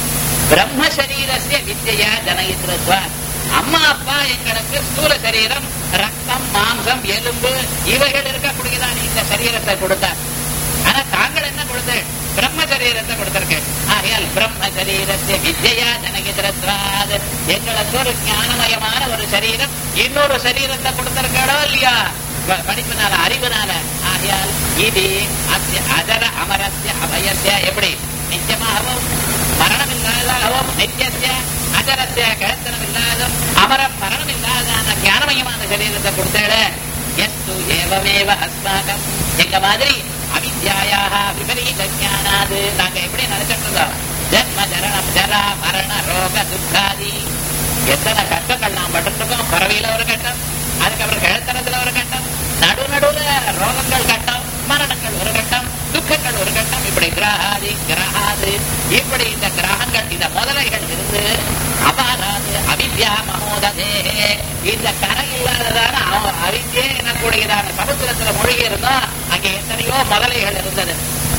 பிரம்ம சரீரஸ்ய வித்யா ஜனயித்ருத்வா அம்மா அப்பா எங்களுக்கு ஸ்தூல சரீரம் ரத்தம் மாம்சம் எலும்பு இவைகள் இருக்கக்கூடியதான் இந்த சரீரத்தை கொடுத்தார் ஆனா தாங்கள் என்ன கொடுத்து பிரம்ம சரீரத்தை கொடுத்திருக்கு ஆகையால் பிரம்ம சரீரத்தை வித்யா ஜனகிதரத்வாத் எங்களுக்கு ஒரு ஞானமயமான ஒரு சரீரம் இன்னொரு சரீரத்தை கொடுத்திருக்காளோ இல்லையா ப- படிப்பினால அறிவுனால ஆகையால் இது அஸ்ய அஜர அமரஸ்ய அபயஸ்ய எப்படி நித்தியமாகவும் மரணம் இல்லாதாகவும் நித்தியஸ்ய அஜரஸ்ய கழத்தனம் இல்லாத அமரம் மரணம் இல்லாதான ஞானமயமான சரீரத்தை கொடுத்தாடு எஸ்து ஏவமேவ அஸ்மாகம் எங்க மாதிரி அவித்யாயாக விபரீத ஞானாது நாங்க எப்படி நினைச்சிட்டு இருந்தோம் ஜன்ம ஜரணம் ஜரா மரண ரோக துக்காதி எத்தனை கஷ்டங்கள் நாம் பட்டிருக்கோம் பறவையில ஒரு கட்டம் அதுக்கப்புறம் கிழத்தனத்துல ஒரு கட்டம் நடு நடுவுல ரோகங்கள் கட்டம் மரணங்கள் ஒரு கட்டம் துக்கங்கள் ஒரு கட்டம் இப்படி கிரகாதி கிரகாது இப்படி இந்த கிரகங்கள் இந்த முதலைகள் இருந்து அபாராது அவித்யா மகோததே இந்த கரை இல்லாததான அவ- அவித்யே எனக்கூடியதான சமுத்திரத்துல மொழி இருந்தோ அங்கே எத்தனையோ முதலைகள் இருந்தது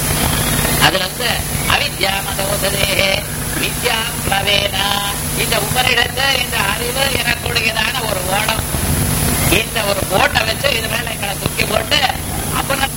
அதுல வந்து அவித்யா மதோதரே வித்யா பிளவேனா இந்த உபரிடத்து இந்த அறிவு எனக்குடையதான ஒரு ஓடம் இந்த ஒரு போட்டை வச்சு இது மேல எங்களை தூக்கி போட்டு அப்புறம்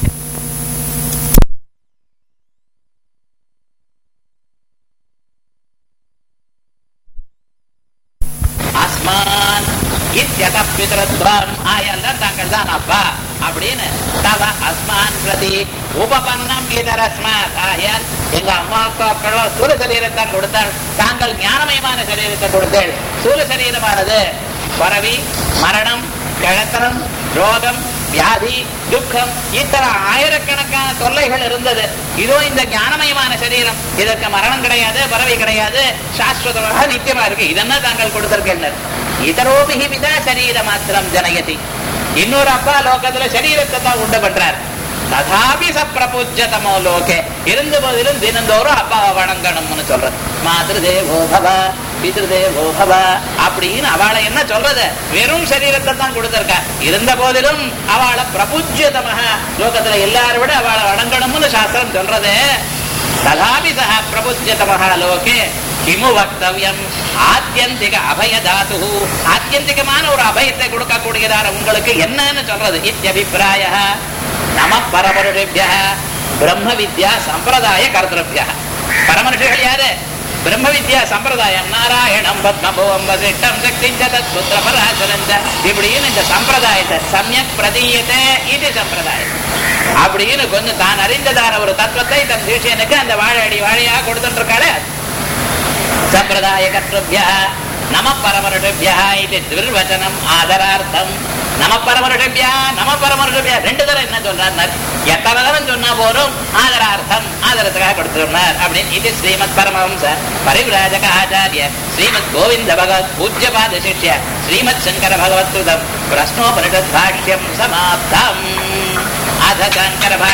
அஸ்மான் இத்யத பிதரத்வம் ஆயெல்லாம் தாங்கள் தான் அப்பா அப்படின்னு தவ அஸ்மான் பிரதி உபபன்னம் இதரஸ்மாத் ஆயால் எங்க அம்மா அப்பாக்களோ சூழ சரீரத்தை கொடுத்தாள் தாங்கள் ஞானமயமான சரீரத்தை கொடுத்தேள் சூழ சரீரமானது பரவி மரணம் கிழத்தனம் ரோகம் வியாதி துக்கம் இத்தனை ஆயிரக்கணக்கான தொல்லைகள் இருந்தது இதோ இந்த ஞானமயமான சரீரம் இதற்கு மரணம் கிடையாது பறவை கிடையாது சாஸ்வதமாக நித்தியமா இருக்கு இதென்ன தாங்கள் கொடுத்திருக்கின்றனர் இதரோபிகி விதா சரீர மாத்திரம் ஜனயதி இன்னொரு அப்பா லோகத்துல சரீரத்தை தான் உண்டு பண்றார் ததாபி சப்பிரபூஜ்யதமோ லோகே இருந்த போதிலும் தினந்தோறும் அப்பாவை வணங்கணும்னு சொல்றது மாதிரு தேவோ பவ பிதிருதேவோ பவ அப்படின்னு அவளை என்ன சொல்றது வெறும் சரீரத்தை தான் கொடுத்திருக்கா இருந்த போதிலும் அவளை பிரபுஜ்யதமாக லோகத்துல எல்லாரும் விட அவளை வணங்கணும்னு சாஸ்திரம் சொல்றது ததாபி சக பிரபுஜ்யதமஹ லோகே கிமு வக்தவ்யம் ஆத்தியந்திக அபய தாத்து ஆத்தியந்திகமான ஒரு அபயத்தை கொடுக்கக்கூடியதான உங்களுக்கு என்னன்னு சொல்றது இத்தியபிப்பிராய நம பரமருஷிபிய பிரம்ம வித்யா சம்பிரதாய கர்த்தபிய பரமருஷிகள் யாரு பிரம்ம வித்யா சம்பிரதாயம் நாராயணம் பத்மபோம் வசிஷ்டம் சக்தி தத்புத்திர பராசரஞ்ச இப்படின்னு இந்த சம்பிரதாயத்தை சமயக் பிரதீயத்தை இது சம்பிரதாயம் அப்படின்னு கொஞ்சம் தான் அறிந்ததான ஒரு தத்துவத்தை தன் சிஷியனுக்கு அந்த வாழையடி வாழையா கொடுத்துட்டு இருக்காளே சம்பிரதாய கர்த்தபிய நம பரமருஷபியா இது திருவச்சனம் ஆதரார்த்தம் நம பரமருஷபியா நம பரமருஷபியா ரெண்டு தரம் என்ன சொல்றார் எத்தனை தரம் சொன்னா போதும் ஆதரார்த்தம் ஆதரத்துக்காக கொடுத்துருந்தார் அப்படின்னு இது ஸ்ரீமத் பரமஹம்ச பரிவிராஜக ஆச்சாரிய ஸ்ரீமத் கோவிந்த பகவத் பூஜ்யபாத சிஷ்ய ஸ்ரீமத் சங்கர பகவத்கிருதம் பிரஸ்னோபனிஷத் பாஷ்யம் சமாப்தம் அத சங்கர